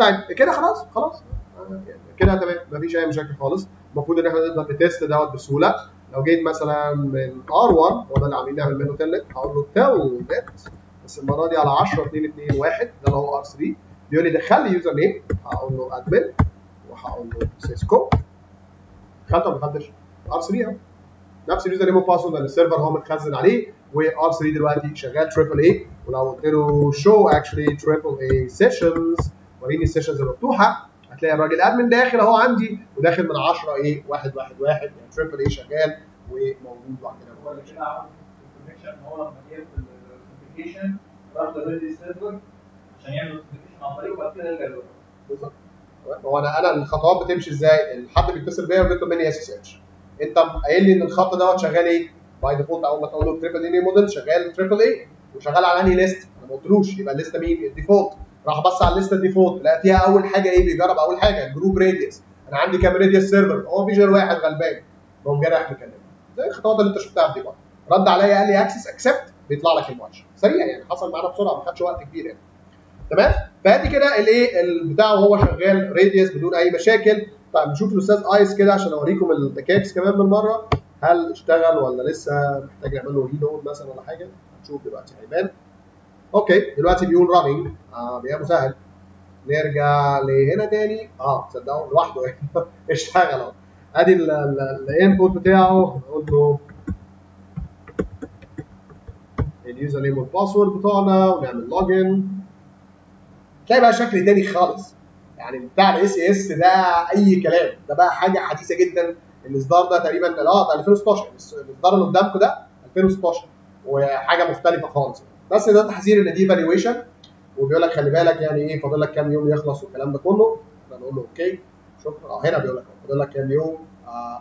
طيب كده خلاص خلاص آه، كده تمام مفيش اي مشاكل خالص المفروض ان احنا نقدر نتست دوت بسهوله لو جيت مثلا من ار1 هو ده اللي عاملين نعمل منه تلت هقول له تل نت بس المره دي على 10 2 2 1 ده اللي هو ار 3 بيقول لي دخل لي يوزر نيم هقول له ادمن وهقول له سيسكو دخلت ولا ما دخلتش؟ ار 3 اهو نفس اليوزر نيم وباسورد اللي السيرفر هو متخزن عليه وار 3 دلوقتي شغال تريبل اي ولو قلت له شو اكشلي تريبل اي سيشنز وريني السيشنز المفتوحه هتلاقي الراجل ادمن داخل اهو عندي وداخل من 10 ايه 1 1 1 يعني تريبل اي شغال وموجود وبعد كده هو كده عمل الكونكشن هو لما جه في النوتيفيكيشن راح للريدي سيرفر عشان يعمل نوتيفيكيشن عن طريقه وبعد كده يرجع لورا بالظبط هو انا انا الخطوات بتمشي ازاي؟ الحد بيتصل بيا وبيطلب مني اس اس اتش انت قايل لي ان الخط دوت شغال ايه؟ باي ديفولت اول ما تقول له تريبل اي موديل شغال تريبل اي وشغال على انهي ليست؟ انا ما قلتلوش يبقى الليسته مين؟ الديفولت راح بص على الليسته الديفولت لقى فيها اول حاجه ايه بيجرب اول حاجه الجروب راديوس انا عندي كام راديوس سيرفر هو في غير واحد غلبان بقوم جاي رايح مكلمه زي الخطوات اللي انت شفتها في دي بقى رد عليا قال لي اكسس اكسبت بيطلع لك المؤشر سريع يعني حصل معانا بسرعه ما خدش وقت كبير يعني تمام فادي كده الايه البتاع وهو شغال راديوس بدون اي مشاكل طيب نشوف الاستاذ ايس كده عشان اوريكم التكاكس كمان بالمره هل اشتغل ولا لسه محتاج نعمل له ريلود مثلا ولا حاجه هنشوف دلوقتي هيبان اوكي دلوقتي بيقول راننج اه يا مسهل نرجع لهنا تاني اه تصدقوا لوحده اشتغل اهو ادي الانبوت بتاعه نقول له اليوزر نيم والباسورد بتوعنا ونعمل لوجن تلاقي بقى شكل تاني خالص يعني بتاع الاس اس ده اي كلام ده بقى حاجه حديثه جدا الاصدار ده تقريبا اه ده 2016 الاصدار اللي قدامكم ده 2016 وحاجه مختلفه خالص بس ده تحذير ان دي فالويشن وبيقول لك خلي بالك يعني ايه فاضل لك كام يوم يخلص والكلام ده كله فنقول له اوكي شكرا اه هنا بيقول لك فاضل لك كام يوم آه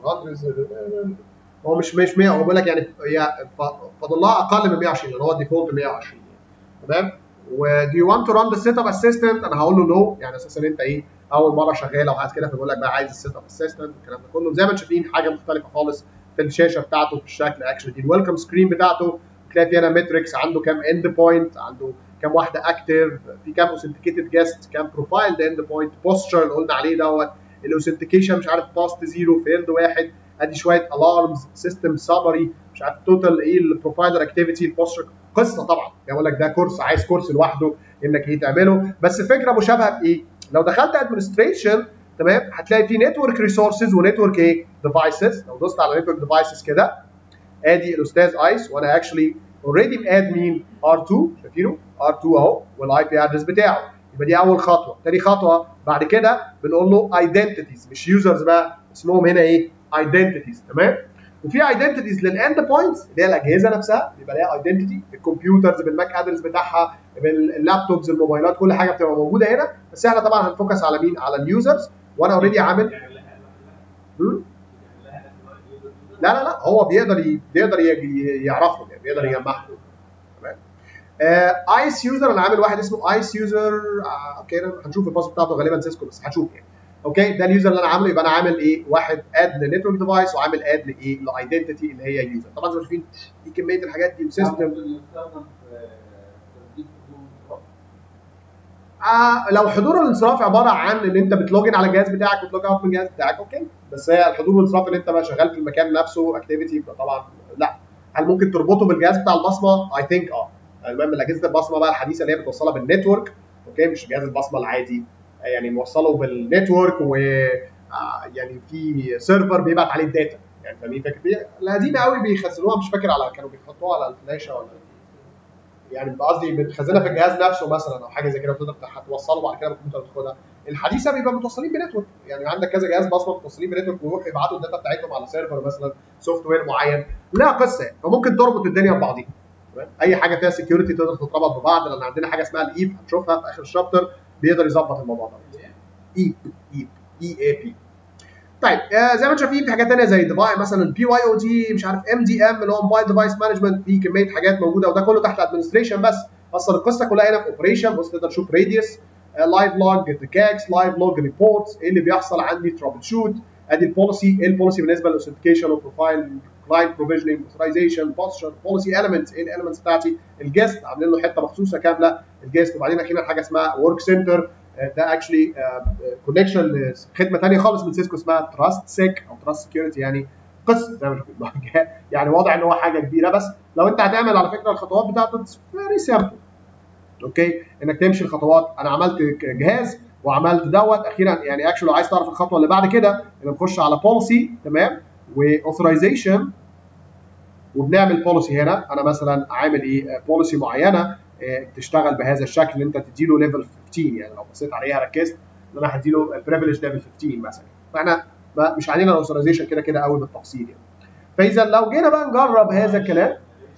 200 هو مش مش 100 هو بيقول لك يعني هي فاضل لها اقل من 120 لان هو الديفولت 120 يعني تمام ودو يو ونت تو ران ذا سيت اب اسيستنت انا هقول له نو يعني اساسا انت ايه اول مره شغاله وعايز كده فبيقول لك بقى عايز السيت اب اسيستنت الكلام ده كله زي ما انتم شايفين حاجه مختلفه خالص في الشاشه بتاعته في الشكل اكشلي دي الويلكم سكرين بتاعته تلاقي فيه هنا ماتريكس عنده كام اند بوينت عنده كام واحده اكتف في كام اوثنتيكيتد جيست كام بروفايل اند بوينت بوستشر اللي قلنا عليه دوت الاوثنتيكيشن مش عارف باست زيرو فيلد واحد ادي شويه الارمز سيستم سامري مش عارف توتال ايه البروفايلر اكتيفيتي البوستشر قصه طبعا بقول لك ده كورس عايز كورس لوحده انك ايه تعمله بس فكره مشابهه بايه؟ لو دخلت ادمنستريشن تمام هتلاقي في نتورك ريسورسز ونتورك ايه؟ ديفايسز لو دوست على نتورك ديفايسز كده ادي الاستاذ ايس وانا اكشلي اوريدي ماد مين ار2 شايفينه ار2 اهو والاي بي ادرس بتاعه يبقى دي اول خطوه تاني خطوه بعد كده بنقول له ايدنتيتيز مش يوزرز بقى اسمهم هنا ايه ايدنتيتيز تمام وفي ايدنتيتيز للاند بوينتس اللي هي الاجهزه نفسها بيبقى ليها ايدنتيتي الكمبيوترز بالماك ادرس بتاعها باللابتوبز الموبايلات كل حاجه بتبقى موجوده هنا بس احنا طبعا هنفوكس على مين على اليوزرز وانا اوريدي عامل هم؟ لا لا لا هو بيقدر ي... بيقدر ي... يعرفهم يعني بيقدر يجمعهم تمام ايس يوزر انا عامل واحد اسمه ايس يوزر آه اوكي هنشوف الباسورد بتاعته غالبا سيسكو بس هنشوف يعني اوكي ده اليوزر اللي انا عامله يبقى انا عامل ايه واحد اد لنتورك ديفايس وعامل اد لايه لايدنتيتي اللي هي يوزر طبعا زي ما شايفين دي كميه الحاجات دي وسيستم آه لو حضور الانصراف عباره عن ان انت بتلوجن على الجهاز بتاعك وتلوج اوت من الجهاز بتاعك اوكي بس هي الحضور والانصراف ان انت بقى شغال في المكان نفسه اكتيفيتي طبعا لا هل ممكن تربطه بالجهاز بتاع البصمه؟ اي ثينك اه المهم اجهزه البصمه بقى الحديثه اللي هي بتوصلها بالنتورك اوكي مش جهاز البصمه العادي يعني موصله بالنتورك و آه يعني في سيرفر بيبعت عليه الداتا يعني فاهمين فكره القديمه قوي بيخزنوها مش فاكر على كانوا بيحطوها على الفلاشه ولا يعني قصدي بتخزنها في الجهاز نفسه مثلا او حاجه زي كده وتقدر توصله بعد كده بالكمبيوتر تاخدها الحديثه بيبقى متوصلين بنتورك يعني عندك كذا جهاز بصمه متوصلين بنتورك ويروحوا يبعتوا الداتا بتاعتهم على سيرفر مثلا سوفت وير معين لا قصه يعني فممكن تربط الدنيا ببعضيها اي حاجه فيها سكيورتي تقدر تتربط ببعض لان عندنا حاجه اسمها الايب هنشوفها في اخر الشابتر بيقدر يظبط الموضوع ده ايب ايب اي اي بي طيب آه زي ما انتم شايفين في حاجات ثانيه زي ديفاي مثلا بي واي او تي مش عارف ام دي ام اللي هو موبايل ديفايس مانجمنت في كميه حاجات موجوده وده كله تحت ادمنستريشن بس اصلا القصه كلها هنا في اوبريشن بص تقدر تشوف راديوس لايف لوج ديكاكس لايف لوج ريبورتس ايه اللي بيحصل عندي ترابل شوت ادي البوليسي ايه البوليسي بالنسبه للاوثنتيكيشن وبروفايل كلاينت بروفيجننج اوثرايزيشن بوستشر بوليسي اليمنتس ايه الاليمنتس بتاعتي الجيست عاملين له حته مخصوصه كامله الجيست وبعدين اخيرا حاجه اسمها ورك سنتر ده اكشلي كونكشن خدمه ثانيه خالص من سيسكو اسمها تراست سيك او تراست سكيورتي يعني قصه زي ما شفت يعني واضح ان هو حاجه كبيره بس لو انت هتعمل على فكره الخطوات بتاعته فيري سامبل اوكي انك تمشي الخطوات انا عملت جهاز وعملت دوت اخيرا يعني اكشلي لو عايز تعرف الخطوه اللي بعد كده ان نخش على بوليسي تمام واوثرايزيشن وبنعمل بوليسي هنا انا مثلا عامل ايه بوليسي معينه تشتغل بهذا الشكل ان انت تديله ليفل 15 يعني لو بصيت عليها ركزت ان انا هديله البريفليج ليفل 15 مثلا فاحنا مش علينا الاوثرايزيشن كده كده قوي بالتفصيل يعني فاذا لو جينا بقى نجرب هذا الكلام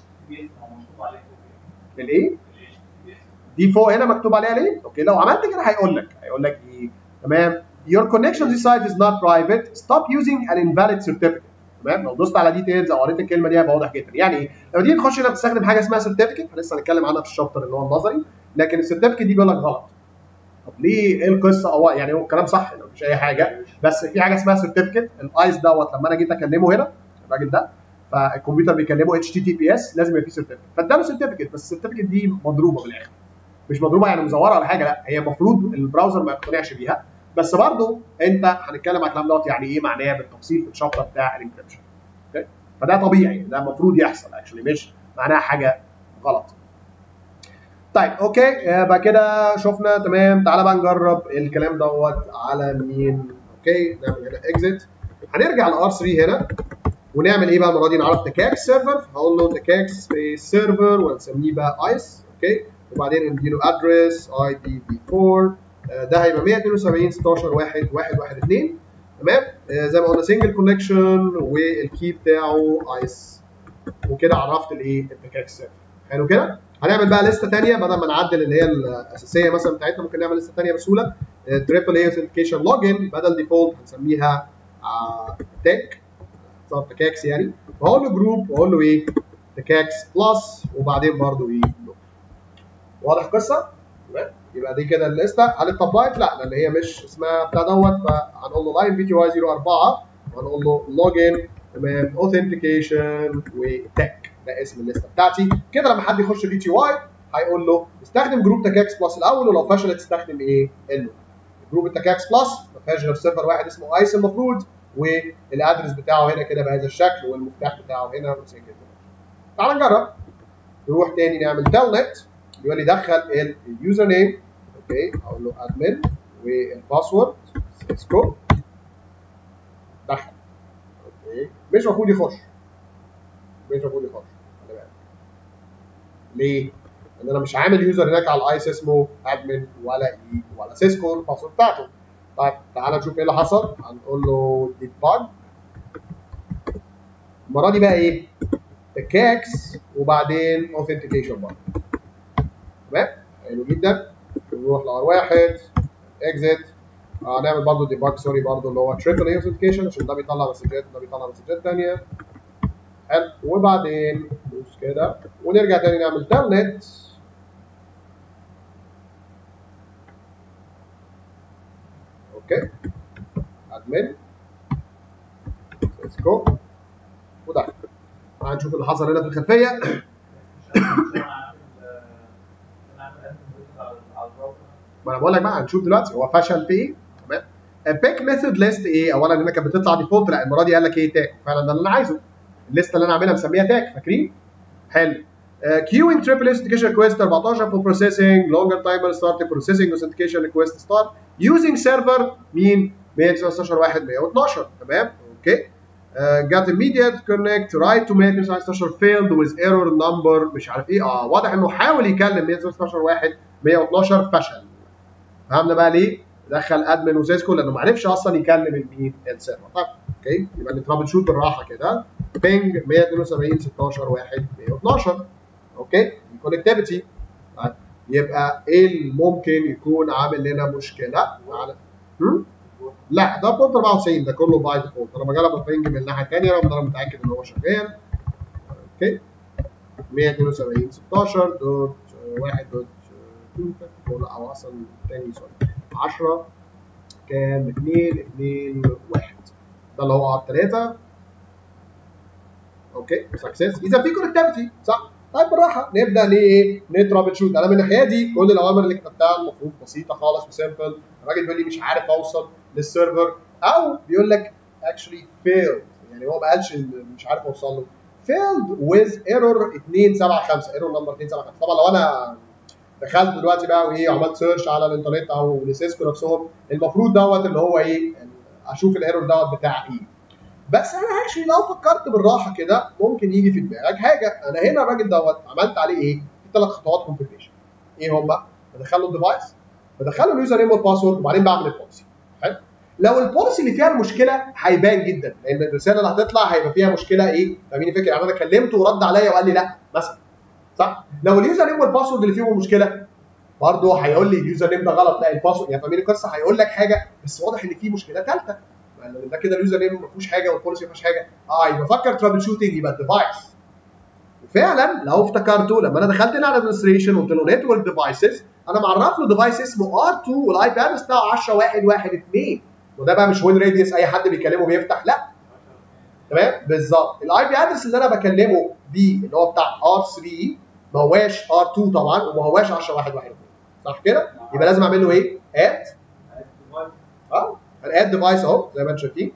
الايه؟ دي فوق هنا مكتوب عليها ليه؟ اوكي لو عملت كده هيقول لك هيقول لك ايه؟ تمام Your connection to this site is not private. Stop using an invalid certificate. تمام لو دوست على ديتيلز او قريت الكلمه دي هيبقى واضح جدا يعني ايه؟ لما تيجي تخش هنا بتستخدم حاجه اسمها سيرتيفيكت لسه هنتكلم عنها في الشابتر اللي هو النظري لكن السيرتيفيكت دي بيقول لك غلط. طب ليه ايه القصه؟ او يعني هو الكلام صح مفيش اي حاجه بس في حاجه اسمها سيرتيفيكت الايس دوت لما انا جيت اكلمه هنا الراجل ده فالكمبيوتر بيكلمه اتش تي تي بي اس لازم يبقى فيه سيرتيفيكت فاداله سيرتيفيكت بس السيرتيفيكت دي مضروبه بالاخر مش مضروبه يعني مزوره ولا حاجه لا هي المفروض البراوزر ما يقتنعش بيها بس برضه انت هنتكلم على الكلام دوت يعني ايه معناه بالتفصيل في الشابتر بتاع الانكربشن اوكي فده طبيعي ده المفروض يحصل اكشلي مش معناها حاجه غلط طيب اوكي يبقى كده شفنا تمام تعالى بقى نجرب الكلام دوت على مين اوكي نعمل هنا اكزيت هنرجع لار 3 هنا ونعمل ايه بقى المره دي نعرف تكاك سيرفر هقول له تكاك سبيس سيرفر ونسميه بقى ايس اوكي وبعدين نديله ادرس اي بي في 4 ده هيبقى 172 16 1 1 1 2 تمام آه زي ما قلنا سنجل كونكشن والكي بتاعه ايس وكده عرفت الايه التكاك سيرفر حلو كده هنعمل بقى لسته ثانيه بدل ما نعدل اللي هي الاساسيه مثلا بتاعتنا ممكن نعمل لسته ثانيه بسهوله تريبل اي اوثنتيكيشن لوجن بدل ديفولت هنسميها تك صار تكاكس يعني وهقول له جروب واقول له ايه تكاكس بلس وبعدين برضه ايه واضح القصه؟ تمام يبقى دي كده الليسته هل اتطبقت؟ لا لان هي مش اسمها بتاع دوت فهنقول له لاين في تي واي 04 وهنقول له لوجن تمام اوثنتيكيشن وتك ده اسم الليسته بتاعتي كده لما حد يخش في تي واي هيقول له استخدم جروب تكاكس بلس الاول ولو فشلت استخدم ايه؟ انه جروب التكاكس بلس ما فيهاش غير سيرفر واحد اسمه ايس المفروض والادرس بتاعه هنا كده بهذا الشكل والمفتاح بتاعه هنا وسنجل تعال نجرب نروح تاني نعمل تيل نت يقول لي دخل اليوزر نيم اوكي اقول له ادمن والباسورد سيسكو دخل اوكي مش المفروض يخش مش المفروض يخش خلي بالك ليه؟ لان انا مش عامل يوزر هناك على الايس اسمه ادمن ولا اي ولا سيسكو الباسورد بتاعته طيب تعالى نشوف ايه اللي حصل هنقول له ديباج المره دي بقى ايه؟ تكاكس وبعدين اوثنتيكيشن برضه تمام حلو جدا نروح لار واحد اكزيت هنعمل آه برضه ديباج سوري برضه اللي هو تريبل اي اوثنتيكيشن عشان ده بيطلع مسجات وده بيطلع مسجات ثانيه حلو وبعدين ندوس كده ونرجع تاني نعمل تلنت اوكي ادمن سيسكو وده هنشوف اللي حصل هنا في الخلفيه ما انا بقول لك بقى هنشوف دلوقتي هو فشل في ايه تمام البيك ميثود ليست ايه اولا هنا كانت بتطلع ديفولت لا المره دي قال لك ايه تاك فعلا ده اللي انا عايزه الليسته اللي انا عاملها مسميها تاك فاكرين حلو queuing triple authentication request 14 for processing longer timer start processing authentication request start using server مين 119 1 112 تمام اوكي uh, got immediate connect right to 119 failed with error number مش عارف ايه اه واضح انه حاول يكلم 119 1 112 فشل فهمنا بقى ليه؟ دخل ادمن وسيسكو لانه ما عرفش اصلا يكلم المين السيرفر طب اوكي يبقى نترابل شوت بالراحه كده بينج 172 16 1 112 اوكي الكونكتيفيتي طيب يبقى ايه اللي ممكن يكون عامل لنا مشكله على هم؟ لا ده بورت 94 ده كله باي ديفولت انا بجرب البينج من الناحيه الثانيه رغم ان انا متاكد ان هو شغال اوكي 172 16 دوت 1 دوت لا او اصلا تاني سوري 10 كام 2 2 1 ده اللي هو ار 3 اوكي سكسس اذا في كونكتيفيتي صح طيب بالراحه نبدا ليه ايه نترابل شوت انا من الناحيه دي كل الاوامر اللي كتبتها المفروض بسيطه خالص وسيمبل الراجل بيقول لي مش عارف اوصل للسيرفر او بيقول لك actually failed يعني هو ما قالش إن مش عارف اوصل له failed with error 275 error نمبر 275 طبعا لو انا دخلت دلوقتي بقى وايه عملت سيرش على الانترنت او لسيسكو نفسهم المفروض دوت اللي هو ايه اشوف الايرور دوت بتاع ايه بس انا اكشلي لو فكرت بالراحه كده ممكن يجي في دماغك حاجه انا هنا الراجل دوت عملت عليه ايه؟ في ثلاث خطوات كونفجريشن ايه هما؟ بدخل له الديفايس بدخل له اليوزر نيم والباسورد وبعدين بعمل البوليسي حلو؟ لو البوليسي اللي فيها المشكله هيبان جدا لان الرساله اللي هتطلع هيبقى فيها مشكله ايه؟ فاهمين الفكره؟ يعني انا كلمته ورد عليا وقال لي لا مثلا صح؟ لو اليوزر نيم والباسورد اللي فيهم مشكله برضه هيقول لي اليوزر نيم ده غلط لا الباسورد يعني فاهمين القصه هيقول لك حاجه بس واضح ان في مشكله ثالثه لان ده كده اليوزر نيم ما فيهوش حاجه والبوليسي ما فيهوش حاجه اه يبقى فكر ترابل شوتنج يبقى الديفايس وفعلا لو افتكرته لما انا دخلت هنا على ادمنستريشن قلت له نتورك ديفايسز انا معرف له ديفايس اسمه ار 2 والاي بي ادرس بتاعه 10 1 1 2 وده بقى مش وين راديوس اي حد بيكلمه بيفتح لا تمام بالظبط الاي بي ادرس اللي انا بكلمه بيه اللي هو بتاع ار 3 ما هواش ار 2 طبعا وما هواش 10 1 1 2 صح كده؟ يبقى لازم اعمل له ايه؟ اد اه الاد ديفايس اهو زي ما انتم شايفين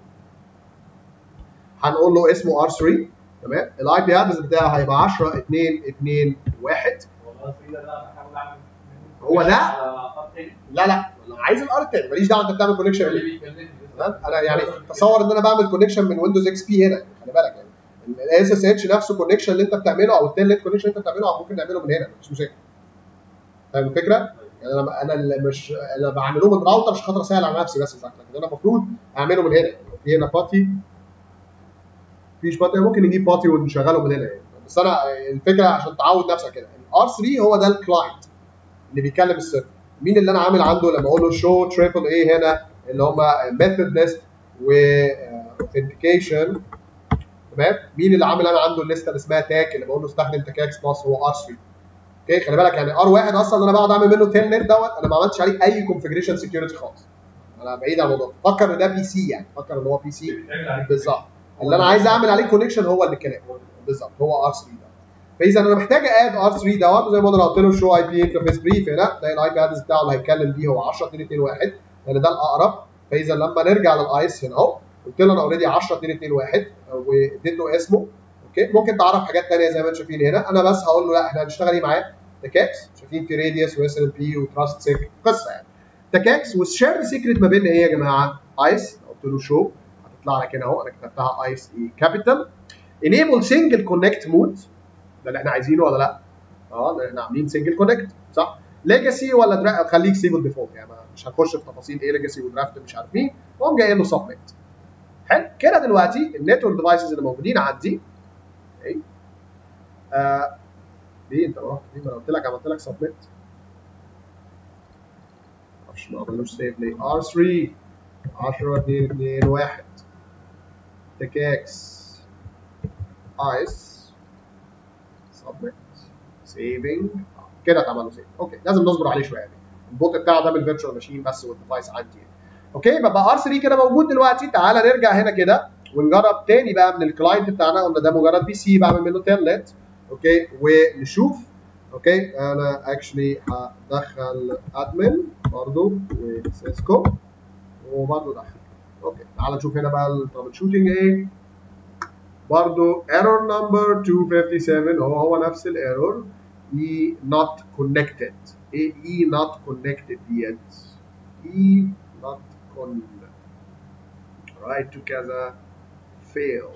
هنقول له اسمه ار 3 تمام الاي بي ادرس بتاعه هيبقى 10 2 2 1 والله في ده انا بحاول اعمل هو ده؟ على خط تاني. لا لا انا عايز الار التاني ماليش دعوه انت بتعمل كونكشن اللي ليه بيكلمني تمام انا يعني تصور ان انا بعمل كونكشن من ويندوز اكس بي هنا خلي بالك يعني الاس اس اتش نفسه كونكشن اللي انت بتعمله او التيل كونكشن اللي انت بتعمله ممكن نعمله من هنا مفيش مشاكل فاهم الفكره؟ يعني انا انا اللي مش انا بعمله من راوتر عشان خاطر اسهل على نفسي بس مش اكتر لكن انا المفروض اعمله من هنا في هنا باتي مفيش باتي ممكن نجيب باتي ونشغله من هنا يعني بس انا الفكره عشان تعود نفسك كده الار 3 هو ده الكلاينت اللي بيكلم السيرفر مين اللي انا عامل عنده لما اقول له شو تريبل اي هنا اللي هم ميثود ليست و اوثنتيكيشن تمام مين اللي عامل انا عنده الليسته اللي اسمها تاك اللي بقول له استخدم تاكاكس بلس هو ار 3 اوكي خلي بالك يعني ار واحد اصلا انا بقعد اعمل منه تيل نت دوت انا ما عملتش عليه اي كونفجريشن سكيورتي خالص انا بعيد عن الموضوع فكر ان ده بي سي يعني فكر ان هو بي سي بيتعمل عليه بالظبط اللي انا عايز اعمل عليه كونكشن هو اللي الكلام بالظبط هو ار 3 ده فاذا انا محتاج اد ار 3 دوت زي ما انا قلت له شو اي بي انترفيس بريف هنا ده الاي بي ادرس بتاعه اللي هيتكلم بيه هو 10 2 2 1 لان ده الاقرب فاذا لما نرجع للايس هنا اهو قلت له انا اوريدي 10 2 2 1 واديته اسمه اوكي ممكن تعرف حاجات ثانيه زي ما انتم شايفين هنا انا بس هقول له لا احنا هنشتغل ايه معاه تكاكس شايفين في راديوس واس ال بي وتراست سيك قصه يعني تكاكس والشير سيكريت ما بيننا ايه يا جماعه ايس قلت له شو هتطلع لك هنا اهو انا كتبتها ايس اي كابيتال enable single connect mode ده اللي احنا عايزينه ولا لا؟ اه ده احنا عاملين سنجل كونكت صح؟ ليجاسي ولا درا... خليك سيبه الديفولت يعني ما- مش هنخش في تفاصيل ايه ليجاسي ودرافت مش عارف مين واقوم جاي له سبميت حلو كده دلوقتي النتورك ديفايسز اللي موجودين عندي اوكي آه ليه انت رحت ليه ما انا قلت لك عملت لك سبميت معرفش ما عملوش سيف ليه ار 3 10 2 2 1 تكاكس ايس سبميت سيفنج كده اتعمل له سيف اوكي لازم نصبر عليه شويه يعني البوت بتاعه ده من الفيرتشوال ماشين بس والديفايس عندي يعني. اوكي يبقى ار 3 كده موجود دلوقتي تعالى نرجع هنا كده ونجرب تاني بقى من الكلاينت بتاعنا قلنا ده مجرد بي سي بعمل منه تيرلت اوكي ونشوف اوكي انا اكشلي هدخل ادمن برضو وسيسكو وبرضو دخل اوكي تعال نشوف هنا بقى الترابل شوتنج ايه برضو ايرور نمبر 257 هو هو نفس الايرور e not connected ايه e not connected ديت e not con right to كذا fail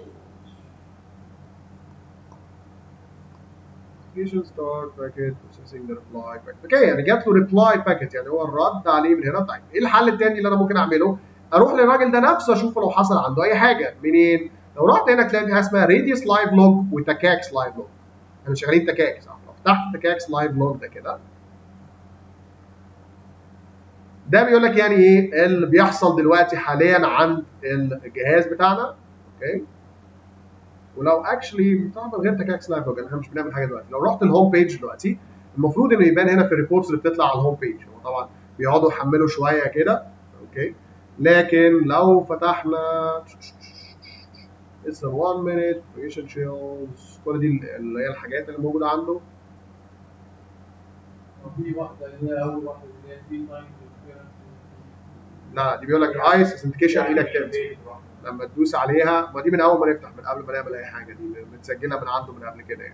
application start packet processing the reply packet اوكي يعني جات له reply packet يعني هو الرد عليه من هنا طيب ايه الحل التاني اللي انا ممكن اعمله؟ اروح للراجل ده نفسه اشوفه لو حصل عنده اي حاجه منين؟ لو رحت هنا تلاقي في حاجه اسمها راديوس لايف لوج وتكاكس لايف لوج احنا شغالين تكاكس صح لو فتحت تكاكس لايف لوج ده كده ده بيقول لك يعني ايه اللي بيحصل دلوقتي حاليا عند الجهاز بتاعنا اوكي ولو اكشلي طبعا غير تكاكس لايف لوج احنا مش بنعمل حاجه دلوقتي لو رحت الهوم بيج دلوقتي المفروض انه يبان هنا في الريبورتس اللي بتطلع على الهوم بيج هو طبعا بيقعدوا يحملوا شويه كده اوكي لكن لو فتحنا لسه 1 minute creation shells كل دي اللي هي الحاجات اللي موجوده عنده وفي واحده اللي هي اول واحده اللي هي في تايم لا دي بيقول لك ايس اثنتيكيشن انكتيفيتي لما تدوس عليها ما دي من اول ما نفتح من قبل ما نعمل اي حاجه دي متسجله من عنده من قبل كده يعني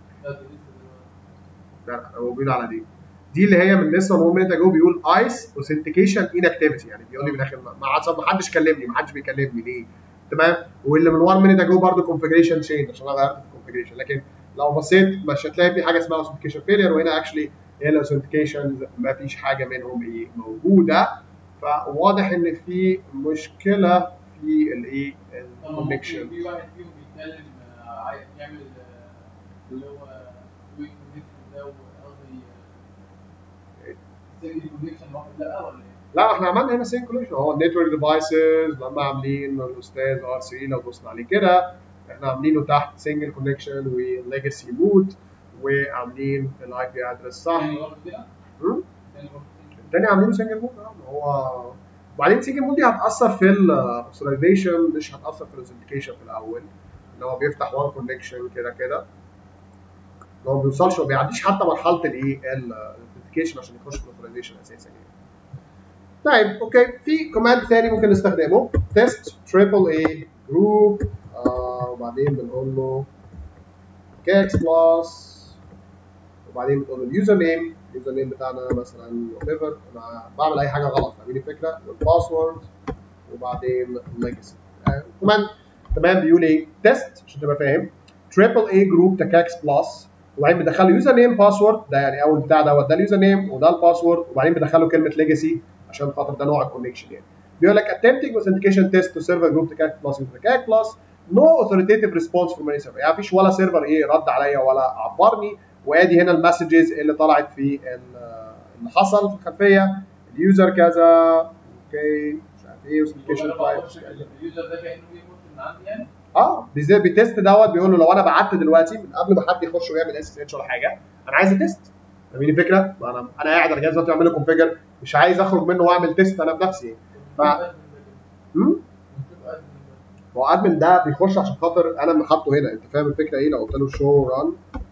لا لا هو بيقول على دي دي اللي هي من لسه من minute ago بيقول ايس اوثنتيكيشن انكتيفيتي يعني بيقول لي من الاخر ما ما عاد- ما حدش كلمني ما حدش بيكلمني ليه تمام واللي من 1 minute ago برضه كونفجريشن تشينج عشان انا غيرت الكونفجريشن لكن لو بصيت مش هتلاقي في حاجه اسمها اوثنتيكيشن فيلير وهنا اكشلي هي الاوثنتيكيشن ما فيش حاجه منهم ايه موجوده فواضح ان في مشكله في الايه الكونكشن في واحد فيهم بيتكلم آه، عايز يعمل آه، اللي هو كويك كونكشن ده قصدي سنجل كونكشن واحد لا ولا ايه؟ لا احنا عملنا هنا سينكوليشن هو النتورك ديفايسز لما عاملين الاستاذ ار 3 لو بصنا عليه كده احنا عاملينه تحت سنجل كونكشن وليجاسي مود وعاملين الاي بي ادرس صح تاني برضه كده؟ هم؟ تاني برضه كده؟ التاني عاملينه سنجل مود اه ما هو وبعدين سنجل مود دي هتاثر في الاوثرايزيشن مش هتاثر في الاوثنتيكيشن في الاول ان هو بيفتح وان كونكشن كده كده إن هو ما بيوصلش ما بيعديش حتى مرحله الايه الاوثنتيكيشن عشان يخش في الاوثرايزيشن اساسا يعني طيب اوكي في كوماند ثاني ممكن نستخدمه تيست تريبل اي جروب وبعدين بنقول له كاكس بلس وبعدين بتقول له اليوزر نيم اليوزر نيم بتاعنا مثلا وات ايفر انا بعمل اي حاجه غلط فاهمين الفكره والباسورد وبعدين الليجاسي كمان تمام بيقول ايه تيست عشان تبقى فاهم تريبل اي جروب تكاكس بلس وبعدين بدخله يوزر نيم باسورد ده يعني اول بتاع دوت ده اليوزر نيم وده الباسورد وبعدين بدخله كلمه ليجاسي عشان خاطر ده نوع الكونكشن يعني بيقول لك attempting authentication test to server group تكاك بلس with تكاك بلس no authoritative response from any server يعني مفيش ولا سيرفر ايه رد عليا ولا عبرني وادي هنا المسجز اللي طلعت في ال- اللي حصل في الخلفيه اليوزر كذا اوكي مش عارف ايه authentication type اليوزر ده كانه بيخش من عندي يعني اه بيزي- بيتست دوت بيقول له لو انا بعت دلوقتي من قبل ما حد يخش ويعمل اس اتش ولا حاجه انا عايز تيست فاهمين الفكره؟ ما انا انا قاعد على الجهاز دلوقتي بعمل له كونفيجر مش عايز اخرج منه واعمل تيست انا بنفسي ف- امم هو ادمن ده بيخش عشان خاطر انا اللي حاطه هنا انت فاهم الفكره ايه لو قلت له شو ران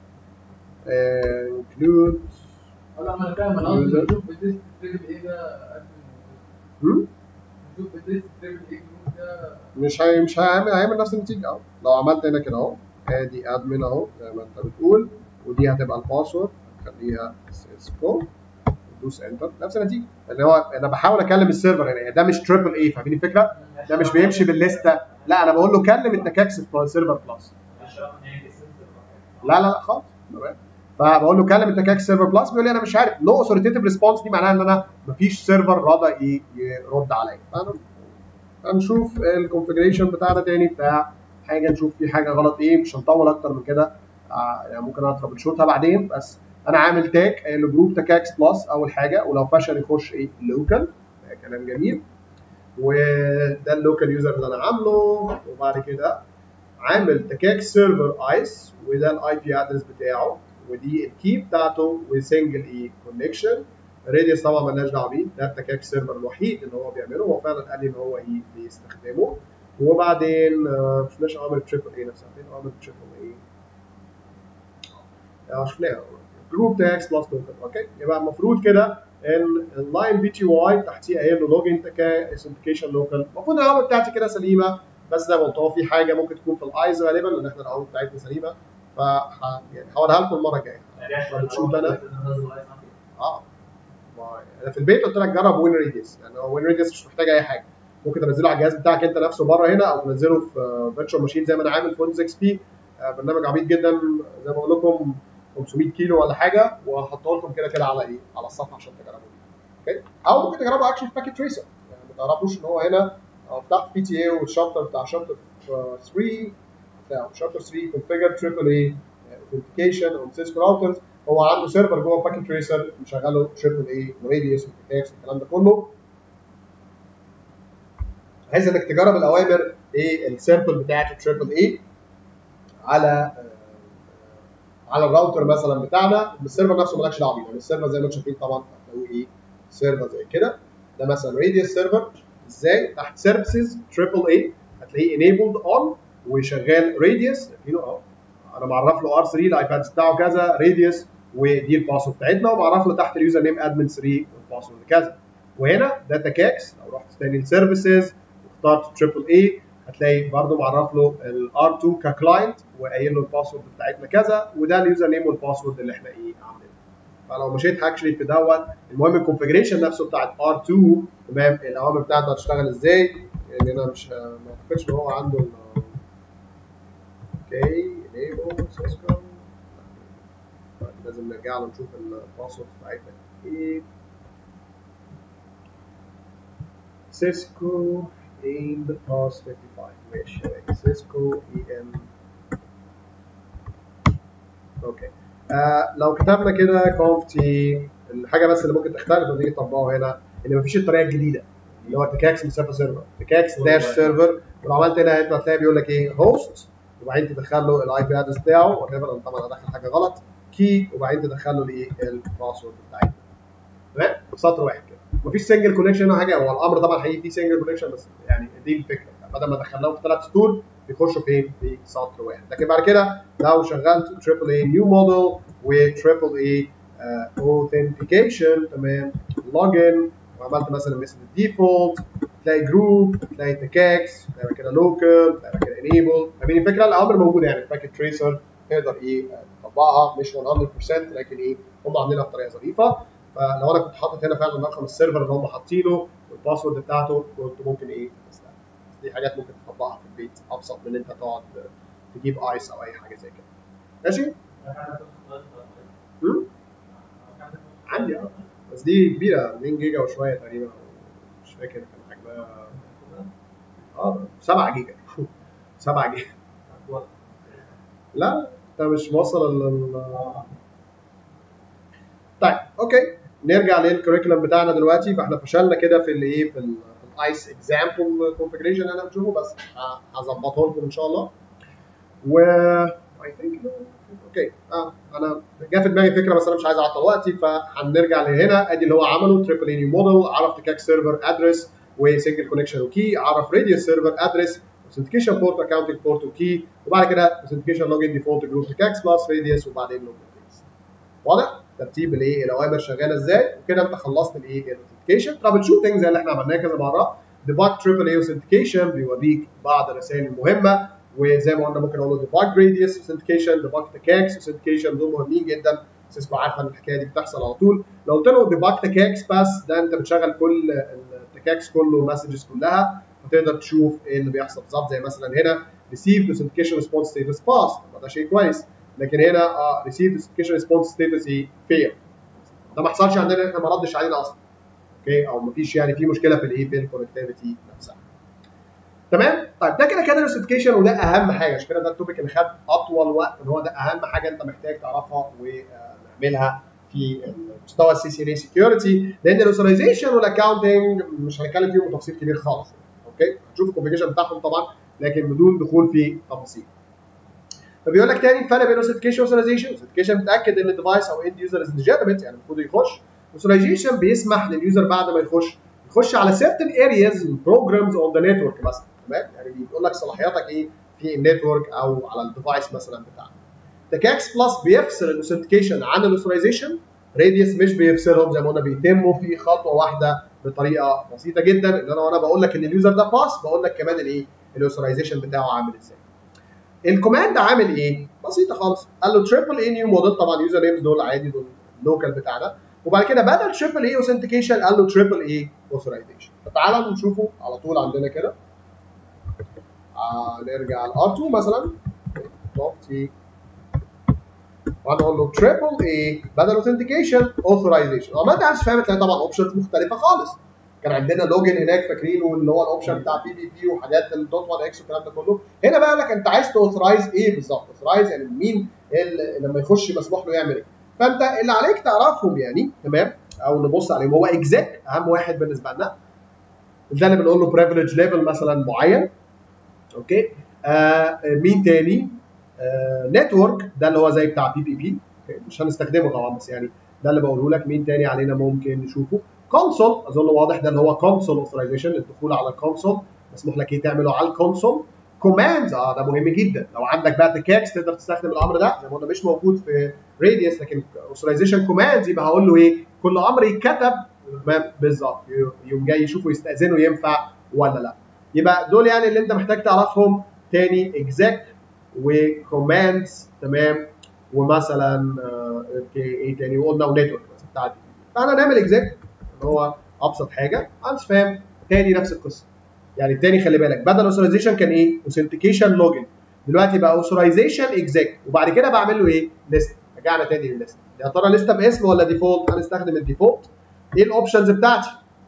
انكلود لا ما انا فاهم انا قصدي نشوف بتست تريبل ايه ده هم؟ نشوف بتست تريبل ايه جروب ده مش هي مش هيعمل هيعمل نفس النتيجه اهو لو عملت هنا كده اهو ادي ادمن اهو زي ما انت بتقول ودي هتبقى الباسورد هتخليها سيسكو دوس انتر نفس النتيجه لان هو انا بحاول اكلم السيرفر يعني ده مش تريبل اي فاهمين الفكره؟ ده مش بيمشي بالليسته لا انا بقول له كلم التكاكس سيرفر بلس لا لا لا خالص تمام فبقول له كلم التكاك سيرفر بلس بيقول لي انا مش عارف نو اوثوريتيف ريسبونس دي معناها ان انا مفيش سيرفر راضى ي- يرد عليا فانا هنشوف الكونفجريشن بتاعنا تاني بتاع حاجه نشوف في حاجه غلط ايه مش هنطول اكتر من كده آه، يعني ممكن اضرب الشوطها بعدين بس انا عامل تاج لجروب تكاكس بلس اول حاجه ولو فشل يخش ايه لوكال كلام جميل وده اللوكال يوزر اللي انا عامله وبعد كده عامل تكاك سيرفر ايس وده الاي بي ادرس بتاعه ودي الكي بتاعته وسنجل اي كونكشن راديوس طبعا مالناش دعوه بيه ده التكاك سيرفر الوحيد اللي هو بيعمله هو فعلا قال لي ان هو ايه بيستخدمه وبعدين آه، مش عامل تريبل اي نفسها فين عامل تريبل اي اه شفناها جروب تاكس بلس لوكال اوكي يبقى المفروض كده ان اللاين بي تي واي تحتيه قايل له لوجن تكا اثنتيكيشن لوكال المفروض العلامه بتاعتي كده سليمه بس زي ما قلت هو في حاجه ممكن تكون في الايز غالبا لان احنا العلامه بتاعتنا سليمه ف يعني هوريها لكم المره الجايه بتشوف انا اه ما- انا في البيت قلت لك جرب وين ريديوس يعني هو وين ريديوس مش محتاج اي حاجه ممكن تنزله على الجهاز بتاعك انت نفسه بره هنا او تنزله في فيرتشوال ماشين زي ما انا عامل في ويندوز اكس بي برنامج عبيط جدا زي ما بقول لكم 500 كيلو ولا حاجه وهحطه لكم كده كده على ايه على الصفحه عشان تجربوا اوكي او ممكن تجربوا اكشن في باكيت تريسر يعني ما تعرفوش ان هو هنا لو فتحت بي تي اي والشابتر بتاع شابتر 3 بتاع شابتر 3 كونفيجر تريبل اي اوثنتيكيشن اون سيسكو راوترز هو عنده سيرفر جوه باكيت تريسر مشغله تريبل اي وراديوس وتكاكس الكلام ده كله عايز انك تجرب الاوامر ايه السامبل بتاعت التريبل اي على آه، على الراوتر مثلا بتاعنا السيرفر نفسه مالكش دعوه بيه يعني السيرفر زي ما انتم شايفين طبعا هتلاقوه ايه سيرفر زي كده ده مثلا راديوس سيرفر ازاي تحت سيرفيسز تريبل اي هتلاقيه enabled on وشغال راديوس شايفينه اهو انا معرف له ار 3 الايباد بتاعه كذا راديوس ودي الباسورد بتاعتنا ومعرف له تحت اليوزر نيم ادمن 3 والباسورد كذا وهنا داتا كاكس لو رحت تاني للسيرفيسز واخترت تريبل اي هتلاقي برضه معرف له الار 2 ككلاينت وقايل له الباسورد بتاعتنا كذا وده اليوزر نيم والباسورد اللي احنا ايه عاملينه فلو مشيت اكشلي في دوت المهم الكونفجريشن نفسه بتاعت ار 2 تمام الاوامر بتاعته هتشتغل ازاي يعني انا مش ما اعتقدش ان هو عنده ال- اوكي enable سيسكو لازم نرجع له نشوف الباسورد بتاعتنا ايه سيسكو aim pass 55 ماشي سيسكو اي ام اوكي آه لو كتبنا كده conf t الحاجه بس اللي ممكن تختلف لما تيجي تطبقه هنا ان مفيش الطريقه الجديده اللي هو تكاكس مسافه سيرفر تكاكس داش سيرفر ولو عملت هنا انت هتلاقي بيقول لك ايه هوست وبعدين تدخل له الاي بي ادرس بتاعه وات انا طبعا هدخل حاجه غلط كي وبعدين تدخل له الايه الباسورد بتاعتنا تمام سطر واحد كده مفيش سنجل كونكشن ولا حاجه هو الامر طبعا هيجي فيه سنجل كونكشن بس يعني دي الفكره بدل ما دخلناهم في ثلاث سطور بيخشوا فين في سطر واحد لكن بعد كده لو شغلت تريبل اي نيو موديل وتريبل اي اوثنتيكيشن تمام لوجن وعملت مثلا مثل الديفولت تلاقي جروب تلاقي تكاكس تلاقي كده لوكال تلاقي كده انيبل فاهمين الفكره الاوامر موجوده يعني باكيت تريسر تقدر ايه تطبقها مش 100% لكن ايه هم عاملينها بطريقه ظريفه فلو انا كنت حاطط هنا فعلا رقم السيرفر اللي هم حاطينه والباسورد بتاعته كنت ممكن ايه استخدم. دي حاجات ممكن تطبقها في البيت ابسط من ان انت تقعد تجيب ايس او اي حاجه زي كده ماشي؟ هم؟ عندي اه بس دي كبيره 2 جيجا وشويه تقريبا مش فاكر كان حجمها اه 7 جيجا 7 جيجا لا انت مش موصل ال طيب اوكي نرجع للكوريكولم بتاعنا دلوقتي فاحنا فشلنا كده في الايه في الايس اكزامبل كونفجريشن اللي انا بشوفه بس هظبطه لكم ان شاء الله و اي ثينك اوكي اه انا جا في دماغي فكره بس انا مش عايز اعطل وقتي فهنرجع لهنا ادي اللي هو عمله تريبل اي موديل عرف تكاك سيرفر ادرس وسنجل كونكشن وكي عرف راديوس سيرفر ادرس authentication port accounting port وكي وبعد كده authentication login default جروب تكاكس بلس راديوس وبعدين login واضح؟ ترتيب الايه الاوامر شغاله ازاي وكده انت خلصت الايه الاوثنتيكيشن ترابل شوتنج زي اللي احنا عملناه كذا مره ديباج تريبل اي اوثنتيكيشن بيوريك بعض الرسائل المهمه وزي ما قلنا ممكن اقول له ديباج راديوس اوثنتيكيشن ديباج تكاكس اوثنتيكيشن دول مهمين جدا سيسكو عارفه ان الحكايه دي بتحصل على طول لو قلت له ديباج تكاكس بس ده انت بتشغل كل التكاكس كله المسجز كلها وتقدر تشوف ايه اللي بيحصل بالظبط زي مثلا هنا received authentication response status passed ده شيء كويس لكن هنا اه received authentication response status ايه fail ده ما حصلش عندنا احنا ما ردش علينا اصلا اوكي او ما فيش يعني في مشكله في الايه في الكونكتيفيتي نفسها تمام طيب ده كده كده الاوثنتيكيشن وده اهم حاجه عشان كده ده التوبيك اللي خد اطول وقت ان هو ده اهم حاجه انت محتاج تعرفها ونعملها في مستوى السي سي ان سكيورتي لان الاوثرايزيشن والاكونتنج مش هنتكلم فيهم بتفصيل كبير خالص اوكي هنشوف الكونفيجريشن بتاعهم طبعا لكن بدون دخول في تفاصيل فبيقول لك تاني الفرق بين اوثنتيكيشن واوثرايزيشن اوثنتيكيشن بتاكد ان الديفايس او اند يوزر از ليجيتيمت يعني المفروض يخش اوثرايزيشن بيسمح لليوزر بعد ما يخش يخش على certain areas programs on the network مثلا تمام يعني بيقول لك صلاحياتك ايه في النتورك او على الديفايس مثلا بتاعك تكاكس بلس بيفصل الاوثنتيكيشن عن الاوثرايزيشن راديوس مش بيفصلهم زي ما قلنا بيتموا في خطوه واحده بطريقه بسيطه جدا ان انا وانا بقول لك ان اليوزر ده باس بقول لك كمان الايه الاوثرايزيشن بتاعه عامل ازاي الكوماند عامل ايه بسيطه خالص قال له تريبل اي نيو موديل طبعا يوزر نيمز دول عادي دول اللوكال بتاعنا وبعد كده بدل تريبل اي اوثنتيكيشن قال له تريبل اي اوثرايزيشن فتعالى نشوفه على طول عندنا كده آه نرجع ل R2 مثلا دوت تي وهنقول له تريبل اي بدل اوثنتيكيشن اوثرايزيشن لو ما انت عايز فاهم تلاقي طبعا اوبشنز مختلفه خالص كان عندنا لوجن هناك فاكرينه اللي هو الاوبشن بتاع بي بي بي وحاجات الدوت 1 اكس والكلام ده كله هنا بقى لك انت عايز توثرايز ايه بالظبط اوثرايز يعني مين اللي لما يخش مسموح له يعمل ايه فانت اللي عليك تعرفهم يعني تمام او نبص عليهم هو اكزيك اهم واحد بالنسبه لنا ده اللي بنقول له بريفليج ليفل مثلا معين اوكي آه مين تاني آه نتورك ده اللي هو زي بتاع بي بي بي مش هنستخدمه طبعا بس يعني ده اللي بقوله لك مين تاني علينا ممكن نشوفه كونسول اظن واضح ده اللي هو كونسول اوثرايزيشن الدخول على الكونسول مسموح لك ايه تعمله على الكونسول كوماندز اه ده مهم جدا لو عندك بقى تكاكس تقدر تستخدم الامر ده زي ما قلنا مش موجود في راديوس لكن اوثرايزيشن كوماندز يبقى هقول له ايه كل امر يتكتب تمام بالظبط يقوم جاي يشوفه يستاذنه ينفع ولا لا يبقى دول يعني اللي انت محتاج تعرفهم تاني اكزاك وكوماندز تمام ومثلا آه، ايه تاني وقلنا ونتورك بتاعتي فانا نعمل اكزاك اللي هو ابسط حاجه انت فاهم تاني نفس القصه يعني التاني خلي بالك بدل اوثرايزيشن كان ايه اوثنتيكيشن لوجن دلوقتي بقى اوثرايزيشن اكزاك وبعد كده بعمل له ايه ليست رجعنا تاني للليست يا ترى لسته باسم ولا ديفولت هنستخدم الديفولت ايه الاوبشنز بتاعتي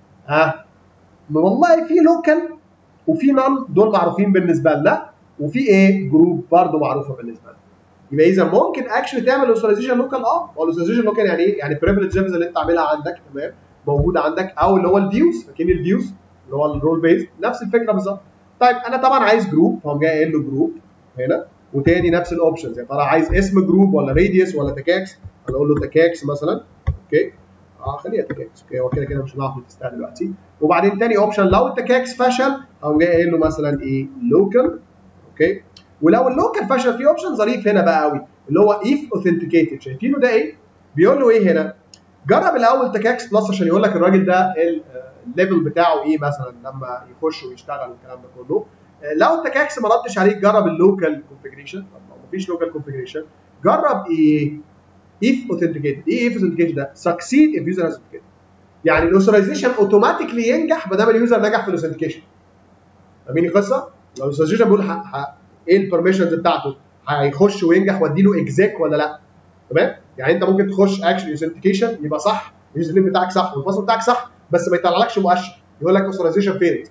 ها والله في لوكال وفي نون دول معروفين بالنسبه لنا وفي ايه جروب برضه معروفه بالنسبه لنا يبقى اذا ممكن اكشلي تعمل اوثرايزيشن لوكال اه هو الاوثرايزيشن لوكال يعني ايه؟ يعني بريفليج ليفلز اللي انت عاملها عندك تمام موجوده عندك او اللي هو الفيوز فاكرين الفيوز اللي هو الرول بيز نفس الفكره بالظبط طيب انا طبعا عايز جروب فقوم جاي قايل له جروب هنا وتاني نفس الاوبشنز يا ترى عايز اسم جروب ولا راديوس ولا تكاكس انا اقول له تكاكس مثلا اوكي اه خليها تكاكس اوكي هو كده كده مش هنعرف نتستها دلوقتي وبعدين تاني اوبشن لو التكاكس فشل هقوم جاي قايل له مثلا ايه لوكال اوكي ولو اللوكال فشل في اوبشن ظريف هنا بقى قوي اللي هو اف اوثنتيكيتد شايفينه ده ايه؟ بيقول له ايه هنا؟ جرب الاول تكاكس بلس عشان يقول لك الراجل ده ال- الليفل بتاعه ايه مثلا لما يخش ويشتغل والكلام ده كله آه، لو التكاكس ما ردش عليك جرب اللوكال كونفجريشن طب لو مفيش لوكال كونفجريشن جرب ايه if authenticated ايه if authenticated ده succeed if user has authenticated يعني الاوثرايزيشن اوتوماتيكلي ينجح ما دام اليوزر نجح في الاوثنتيكيشن فاهمين القصه؟ لو الاوثرايزيشن بيقول ح- ح- ايه البرميشنز بتاعته هيخش وينجح واديله اكزاك ولا لا تمام؟ يعني انت ممكن تخش اكشن اوثنتيكيشن يبقى صح اليوزر نيم بتاعك صح والباسورد بتاعك صح بس ما يطلعلكش مؤشر يقول لك اوثرايزيشن فيلد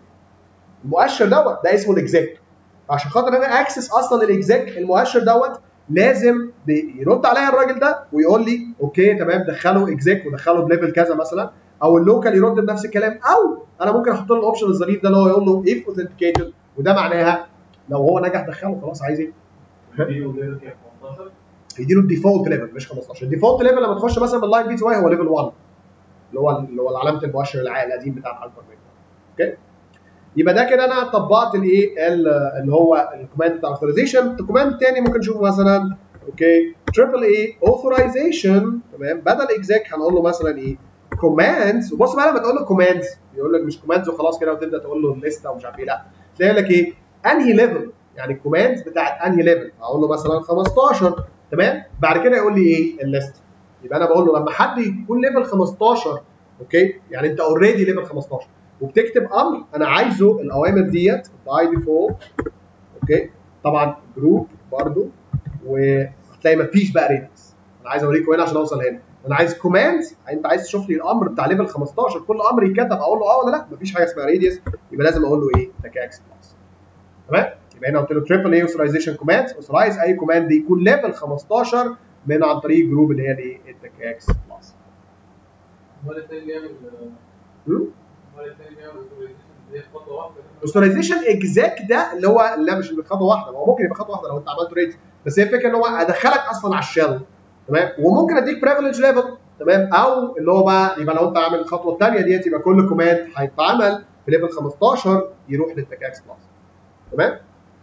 المؤشر دوت ده اسمه الاكزاك عشان خاطر انا اكسس اصلا الاكزاك المؤشر دوت لازم بي- يرد عليا الراجل ده ويقول لي اوكي تمام دخله اكزاك ودخله بليفل كذا مثلا او اللوكال يرد بنفس الكلام او انا ممكن احط له الاوبشن الظريف ده اللي هو يقول له اف اوثنتيكيتد وده معناها لو هو نجح دخله خلاص عايز ايه؟ دي وليفل كام 15 يديله الديفولت ليفل مش 15 الديفولت ليفل لما تخش مثلا باللايف بي واي هو ليفل 1 اللي هو اللي هو علامه المؤشر العالي القديم بتاع الهايبر اوكي يبقى ده كده انا طبقت الايه ال- اللي هو الكوماند بتاع اوثرايزيشن الكوماند الثاني ممكن نشوفه مثلا اوكي تريبل اي اوثرايزيشن تمام بدل اكزاك هنقول له مثلا ايه كوماندز وبص بقى لما تقول له كوماندز يقول لك مش كوماندز وخلاص كده وتبدا تقول له الليسته ومش عارف ايه لا تلاقي لك ايه انهي ليفل يعني الكوماندز بتاعت انهي ليفل اقول له مثلا 15 تمام بعد كده يقول لي ايه الليست يبقى انا بقول له لما حد يكون ليفل 15 اوكي يعني انت اوريدي ليفل 15 وبتكتب امر انا عايزه الاوامر ديت باي ديفولت اوكي طبعا جروب برضو وهتلاقي مفيش بقى ريديوس انا عايز اوريكم هنا عشان اوصل هنا انا عايز كوماندز انت عايز تشوف لي الامر بتاع ليفل 15 كل امر يتكتب اقول له اه ولا لا مفيش حاجه اسمها ريديوس يبقى لازم اقول له ايه تكاكس بلس تمام يبقى هنا قلت له تريبل اي اوثرايزيشن كوماندز اوثرايز اي كوماند يكون ليفل 15 من عن طريق جروب اللي هي الايه التكاكس بلس امال التاني بيعمل هم؟ امال التاني بيعمل authorization اللي هي خطوه واحده اوثرايزيشن اكزاك ده اللي هو لا مش بخطوه واحده هو ممكن يبقى خطوه واحده لو انت عملت ريت بس هي الفكره ان هو ادخلك اصلا على الشل تمام وممكن اديك بريفليج ليفل تمام او اللي هو بقى يبقى لو انت عامل الخطوه الثانيه ديت يبقى كل كوماند هيتعمل بليفل 15 يروح للتكاكس بلس تمام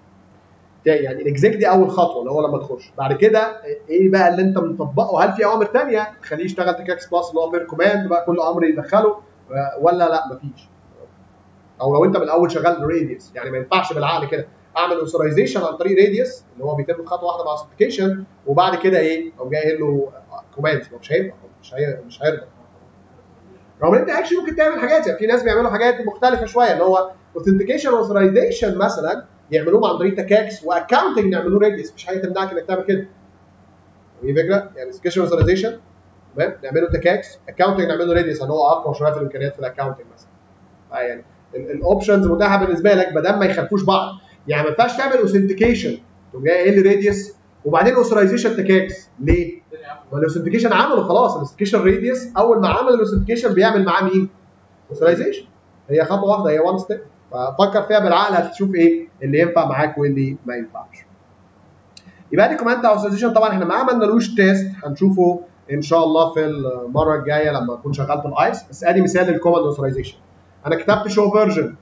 يعني الاكزيك دي اول خطوه اللي هو لما تخش بعد كده ايه بقى اللي انت مطبقه هل في اوامر ثانيه تخليه يشتغل تكاكس بلس اللي هو بير كوماند بقى كل امر يدخله ولا لا مفيش او لو انت من الاول شغال راديوس يعني ما ينفعش بالعقل كده اعمل اوثرايزيشن عن طريق راديوس اللي هو بيتم خطوه واحده مع سبيكيشن وبعد كده ايه او جاي قايل له كوماند مش هينفع مش هي مش هيرضى رغم ان انت اكشلي ممكن تعمل حاجات يعني في ناس بيعملوا حاجات مختلفه شويه اللي هو اوثنتيكيشن اوثرايزيشن مثلا يعملوه عن طريق تكاكس واكونتنج نعملوه راديوس مش حاجه تمنعك انك تعمل كده دي فكره يعني اوثنتيكيشن اوثرايزيشن تمام نعمله تكاكس اكونتنج نعمله راديوس ان هو اقوى شويه في الامكانيات في الاكونتنج مثلا يعني الاوبشنز متاحه بالنسبه لك ما دام ما يخالفوش بعض يعني ما ينفعش تعمل اوثنتيكيشن تقوم جاي قايل لي راديوس وبعدين اوثرايزيشن تكاكس ليه؟ التاني عمل ما الاوثنتيكيشن عمله خلاص الاوثنتيكيشن راديوس اول ما عمل الاوثنتيكيشن بيعمل معاه مين؟ اوثرايزيشن هي خطوه واحده هي وان ستيب ففكر فيها بالعقل هتشوف ايه اللي ينفع معاك واللي ما ينفعش يبقى دي كوماند اوثرايزيشن طبعا احنا ما عملنالوش تيست هنشوفه ان شاء الله في المره الجايه لما اكون شغال في الايس بس ادي مثال للكوماند اوثرايزيشن انا كتبت شو فيرجن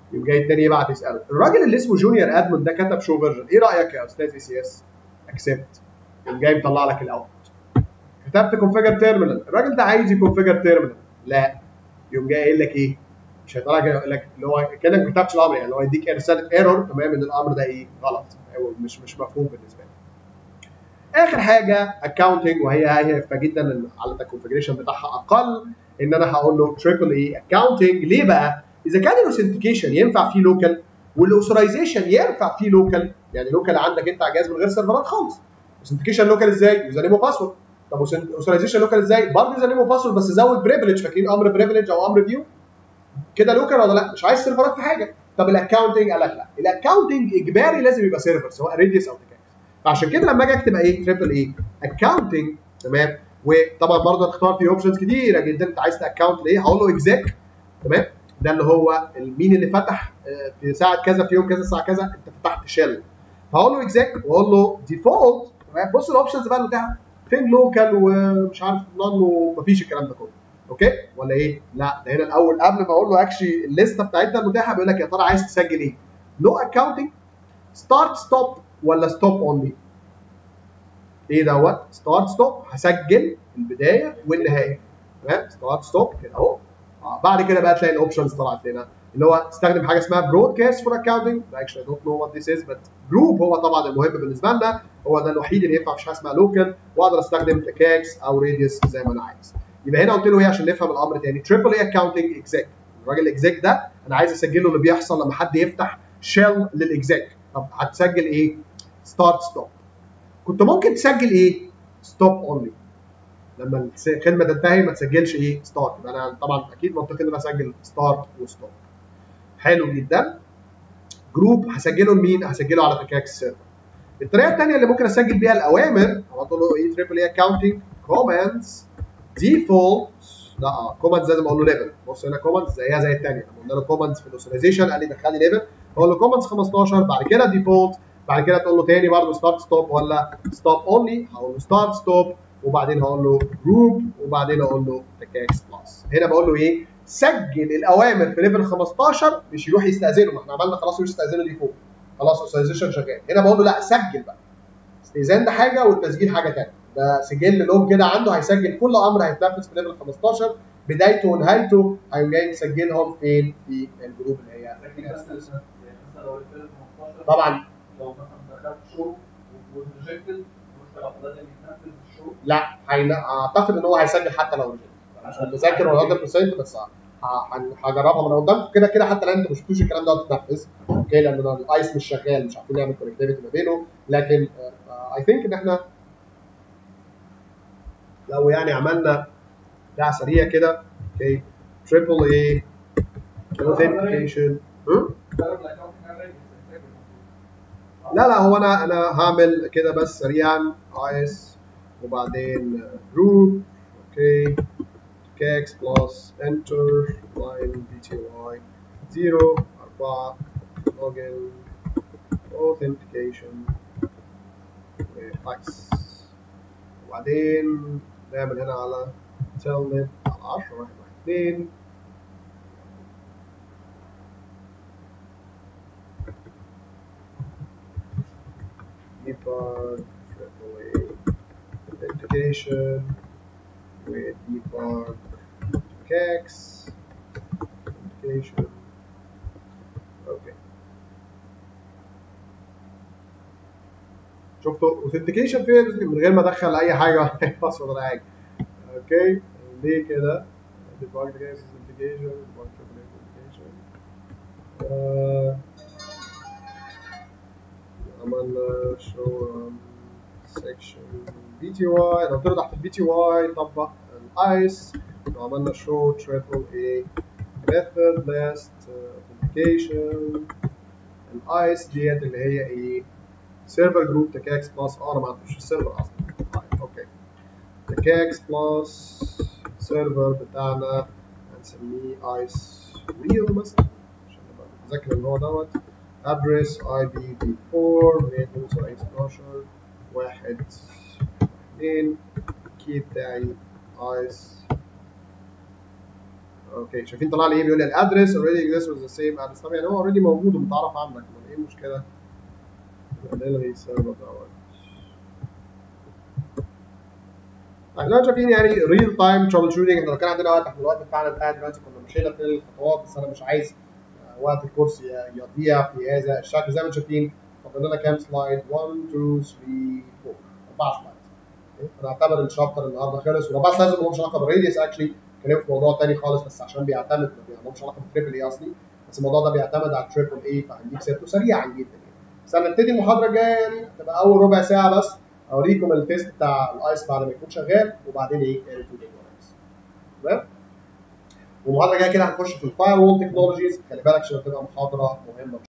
يقوم جاي التاني يبعت يساله الراجل اللي اسمه جونيور ادمون ده كتب شو فيرجن ايه رايك يا استاذ اي سي اس اكسبت يقوم جاي مطلع لك الاوت كتبت كونفيجر تيرمينال الراجل ده عايز يكونفيجر تيرمينال لا يقوم جاي قايل لك ايه مش هيطلع لك يقول لك اللي هو كانك ما كتبتش الامر يعني اللي هو يديك رساله ايرور تمام ان الامر ده ايه غلط او مش مش مفهوم بالنسبه لك اخر حاجه اكونتنج وهي هايفه جدا لأن على الكونفجريشن بتاعها اقل ان انا هقول له تريبل اي اكونتنج ليه بقى؟ اذا كان الاوثنتيكيشن ينفع فيه لوكال والاوثرايزيشن ينفع فيه لوكال يعني لوكال عندك انت على جهاز من غير سيرفرات خالص اوثنتيكيشن لوكال ازاي؟ يوزر نيم وباسورد طب اوثرايزيشن لوكال ازاي؟ برضه يوزر نيم وباسورد بس زود بريفليج فاكرين امر بريفليج او امر فيو كده لوكال ولا لا؟ مش عايز سيرفرات في حاجه طب الاكونتنج قال لك لا الاكونتنج اجباري لازم يبقى سيرفر سواء ريديوس او تكاكس فعشان كده لما اجي اكتب ايه تريبل ايه اكونتنج تمام وطبعا برضه هتختار في اوبشنز كتيره جدا انت عايز تاكونت لايه هقول له اكزيك تمام ده اللي هو مين اللي فتح آه، في ساعه كذا في يوم كذا الساعه كذا انت فتحت شيل فهقول له اكزيك واقول له ديفولت تمام بص الاوبشنز بقى المتاحه فين لوكال ومش عارف نون ومفيش الكلام ده كله اوكي ولا ايه؟ لا ده هنا الاول قبل ما اقول له اكشلي الليسته بتاعتنا المتاحه بيقول لك يا ترى عايز تسجل ايه؟ نو اكونتنج ستارت ستوب ولا ستوب اونلي؟ ايه دوت؟ ستارت ستوب هسجل البدايه والنهايه تمام؟ ستارت ستوب كده اهو آه، بعد كده بقى تلاقي الاوبشنز طلعت لنا اللي هو تستخدم حاجه اسمها برودكاست فور اكونتنج اكشلي اي دونت نو وات ذيس از بت جروب هو طبعا المهم بالنسبه لنا هو ده الوحيد اللي ينفع في حاجه اسمها لوكال واقدر استخدم تكاكس او راديوس زي ما انا عايز يبقى هنا قلت له ايه عشان نفهم الامر تاني تريبل اي اكونتنج اكزيك الراجل الاكزيك ده انا عايز اسجل له اللي بيحصل لما حد يفتح شيل للاكزيك طب هتسجل ايه ستارت ستوب كنت ممكن تسجل ايه ستوب اونلي لما الخدمه تنتهي ما تسجلش ايه ستارت يبقى انا طبعا اكيد منطقي ان انا اسجل ستارت وستوب حلو جدا جروب هسجله لمين هسجله على تكاكس سيرفر الطريقه الثانيه اللي ممكن اسجل بيها الاوامر هقول له ايه تريبل اي اكونتنج كوماندز ديفولت لا كوماندز لازم اقول له ليفل بص هنا كوماندز زيها زي الثانيه لما قلنا له كوماندز في الاوثرايزيشن قال لي دخل لي ليفل اقول له كوماندز 15 بعد كده ديفولت بعد كده تقول له تاني برضه ستارت ستوب ولا ستوب اونلي هقول له ستارت ستوب وبعدين هقول له جروب وبعدين اقول له تكاكس بلس هنا بقول له ايه سجل الاوامر في ليفل 15 مش يروح يستاذنه ما احنا عملنا خلاص يروح يستاذنه دي فوق خلاص اوثرايزيشن شغال هنا بقول له لا سجل بقى استئذان ده حاجه والتسجيل حاجه ثانيه ده سجل لوج كده عنده هيسجل كل امر هيتنفذ في ليفل 15 بدايته ونهايته هيقوم جاي مسجلهم فين في الجروب اللي هي لكن بس يعني مثلا لو الفيلم 15 طبعا لو مثلا دخلت شو وريجكتد مثلا لازم يتنفذ الشو لا هين... اعتقد ان هو هيسجل حتى لو رجل مش متذكر ولا 100% بس ه- ه- هجربها من قدامكم كده كده حتى لو انتوا مش شفتوش الكلام ده بتنفذ اوكي لان الايس مش شغال مش عارفين نعمل كونكتيفيتي ما بينه لكن اي ثينك ان احنا لو يعني عملنا بتاع سريع كده اوكي تريبل اي اوثنتيكيشن ضرب الاكونت كان لا لا هو انا انا هعمل كده بس سريعا ايس وبعدين جروب اوكي كاكس بلس انتر لاين بي تي واي 0 4 لوجن authentication ايس وبعدين نعمل هنا على تلنت على 10 1 1 2 debug triple A authentication with debug kex authentication اوكي شفتوا authentication فين من غير ما ادخل اي حاجه باسورد ولا حاجه اوكي ليه كده debug kex authentication debug triple A authentication آه، عملنا show section بي تي واي لو طلع تحت البي تي واي طبق الايس وعملنا show triple A method list authentication الايس ديت اللي هي ايه سيرفر جروب تكاكس بلس اه انا ما عرفتش السيرفر اصلا طيب اوكي تكاكس بلس سيرفر بتاعنا هنسميه ايس ريل مثلا عشان نبقى متذكر ان هو دوت address IPv4 192 واحد اثنين كي بتاعي ايس اوكي شايفين طلع لي ايه بيقول لي الادرس already exists with the same address طب يعني هو already موجود ومتعرف عنك امال ايه المشكله؟ نلغي السيرفر دوت طيب دلوقتي شايفين يعني ريل تايم ترابل شوتنج احنا لو كان عندنا وقت احنا الوقت بتاعنا بتاع دلوقتي كنا مشينا في الخطوات بس انا مش عايز آه، وقت الكورس ي- يضيع في هذا الشكل زي ما انتم شايفين فاضل لنا كام سلايد 1 2 3 4 اربع سلايد انا اعتبر الشابتر النهارده خلص والاربع سلايدز ما لهمش علاقه بالراديوس اكشلي كلام في موضوع تاني خالص بس عشان بيعتمد ما لهمش علاقه بالتريبل اي اصلي بس الموضوع ده بيعتمد على التريبل اي فهنجيب سيرته سريعا جدا يعني بس هنبتدي المحاضره الجايه يعني هتبقى اول ربع ساعه بس اوريكم التيست بتاع الايس بعد ما يكون شغال وبعدين ايه ال 2 تمام والمحاضره الجايه كده هنخش في الفاير وول تكنولوجيز خلي بالك عشان تبقى محاضره مهمه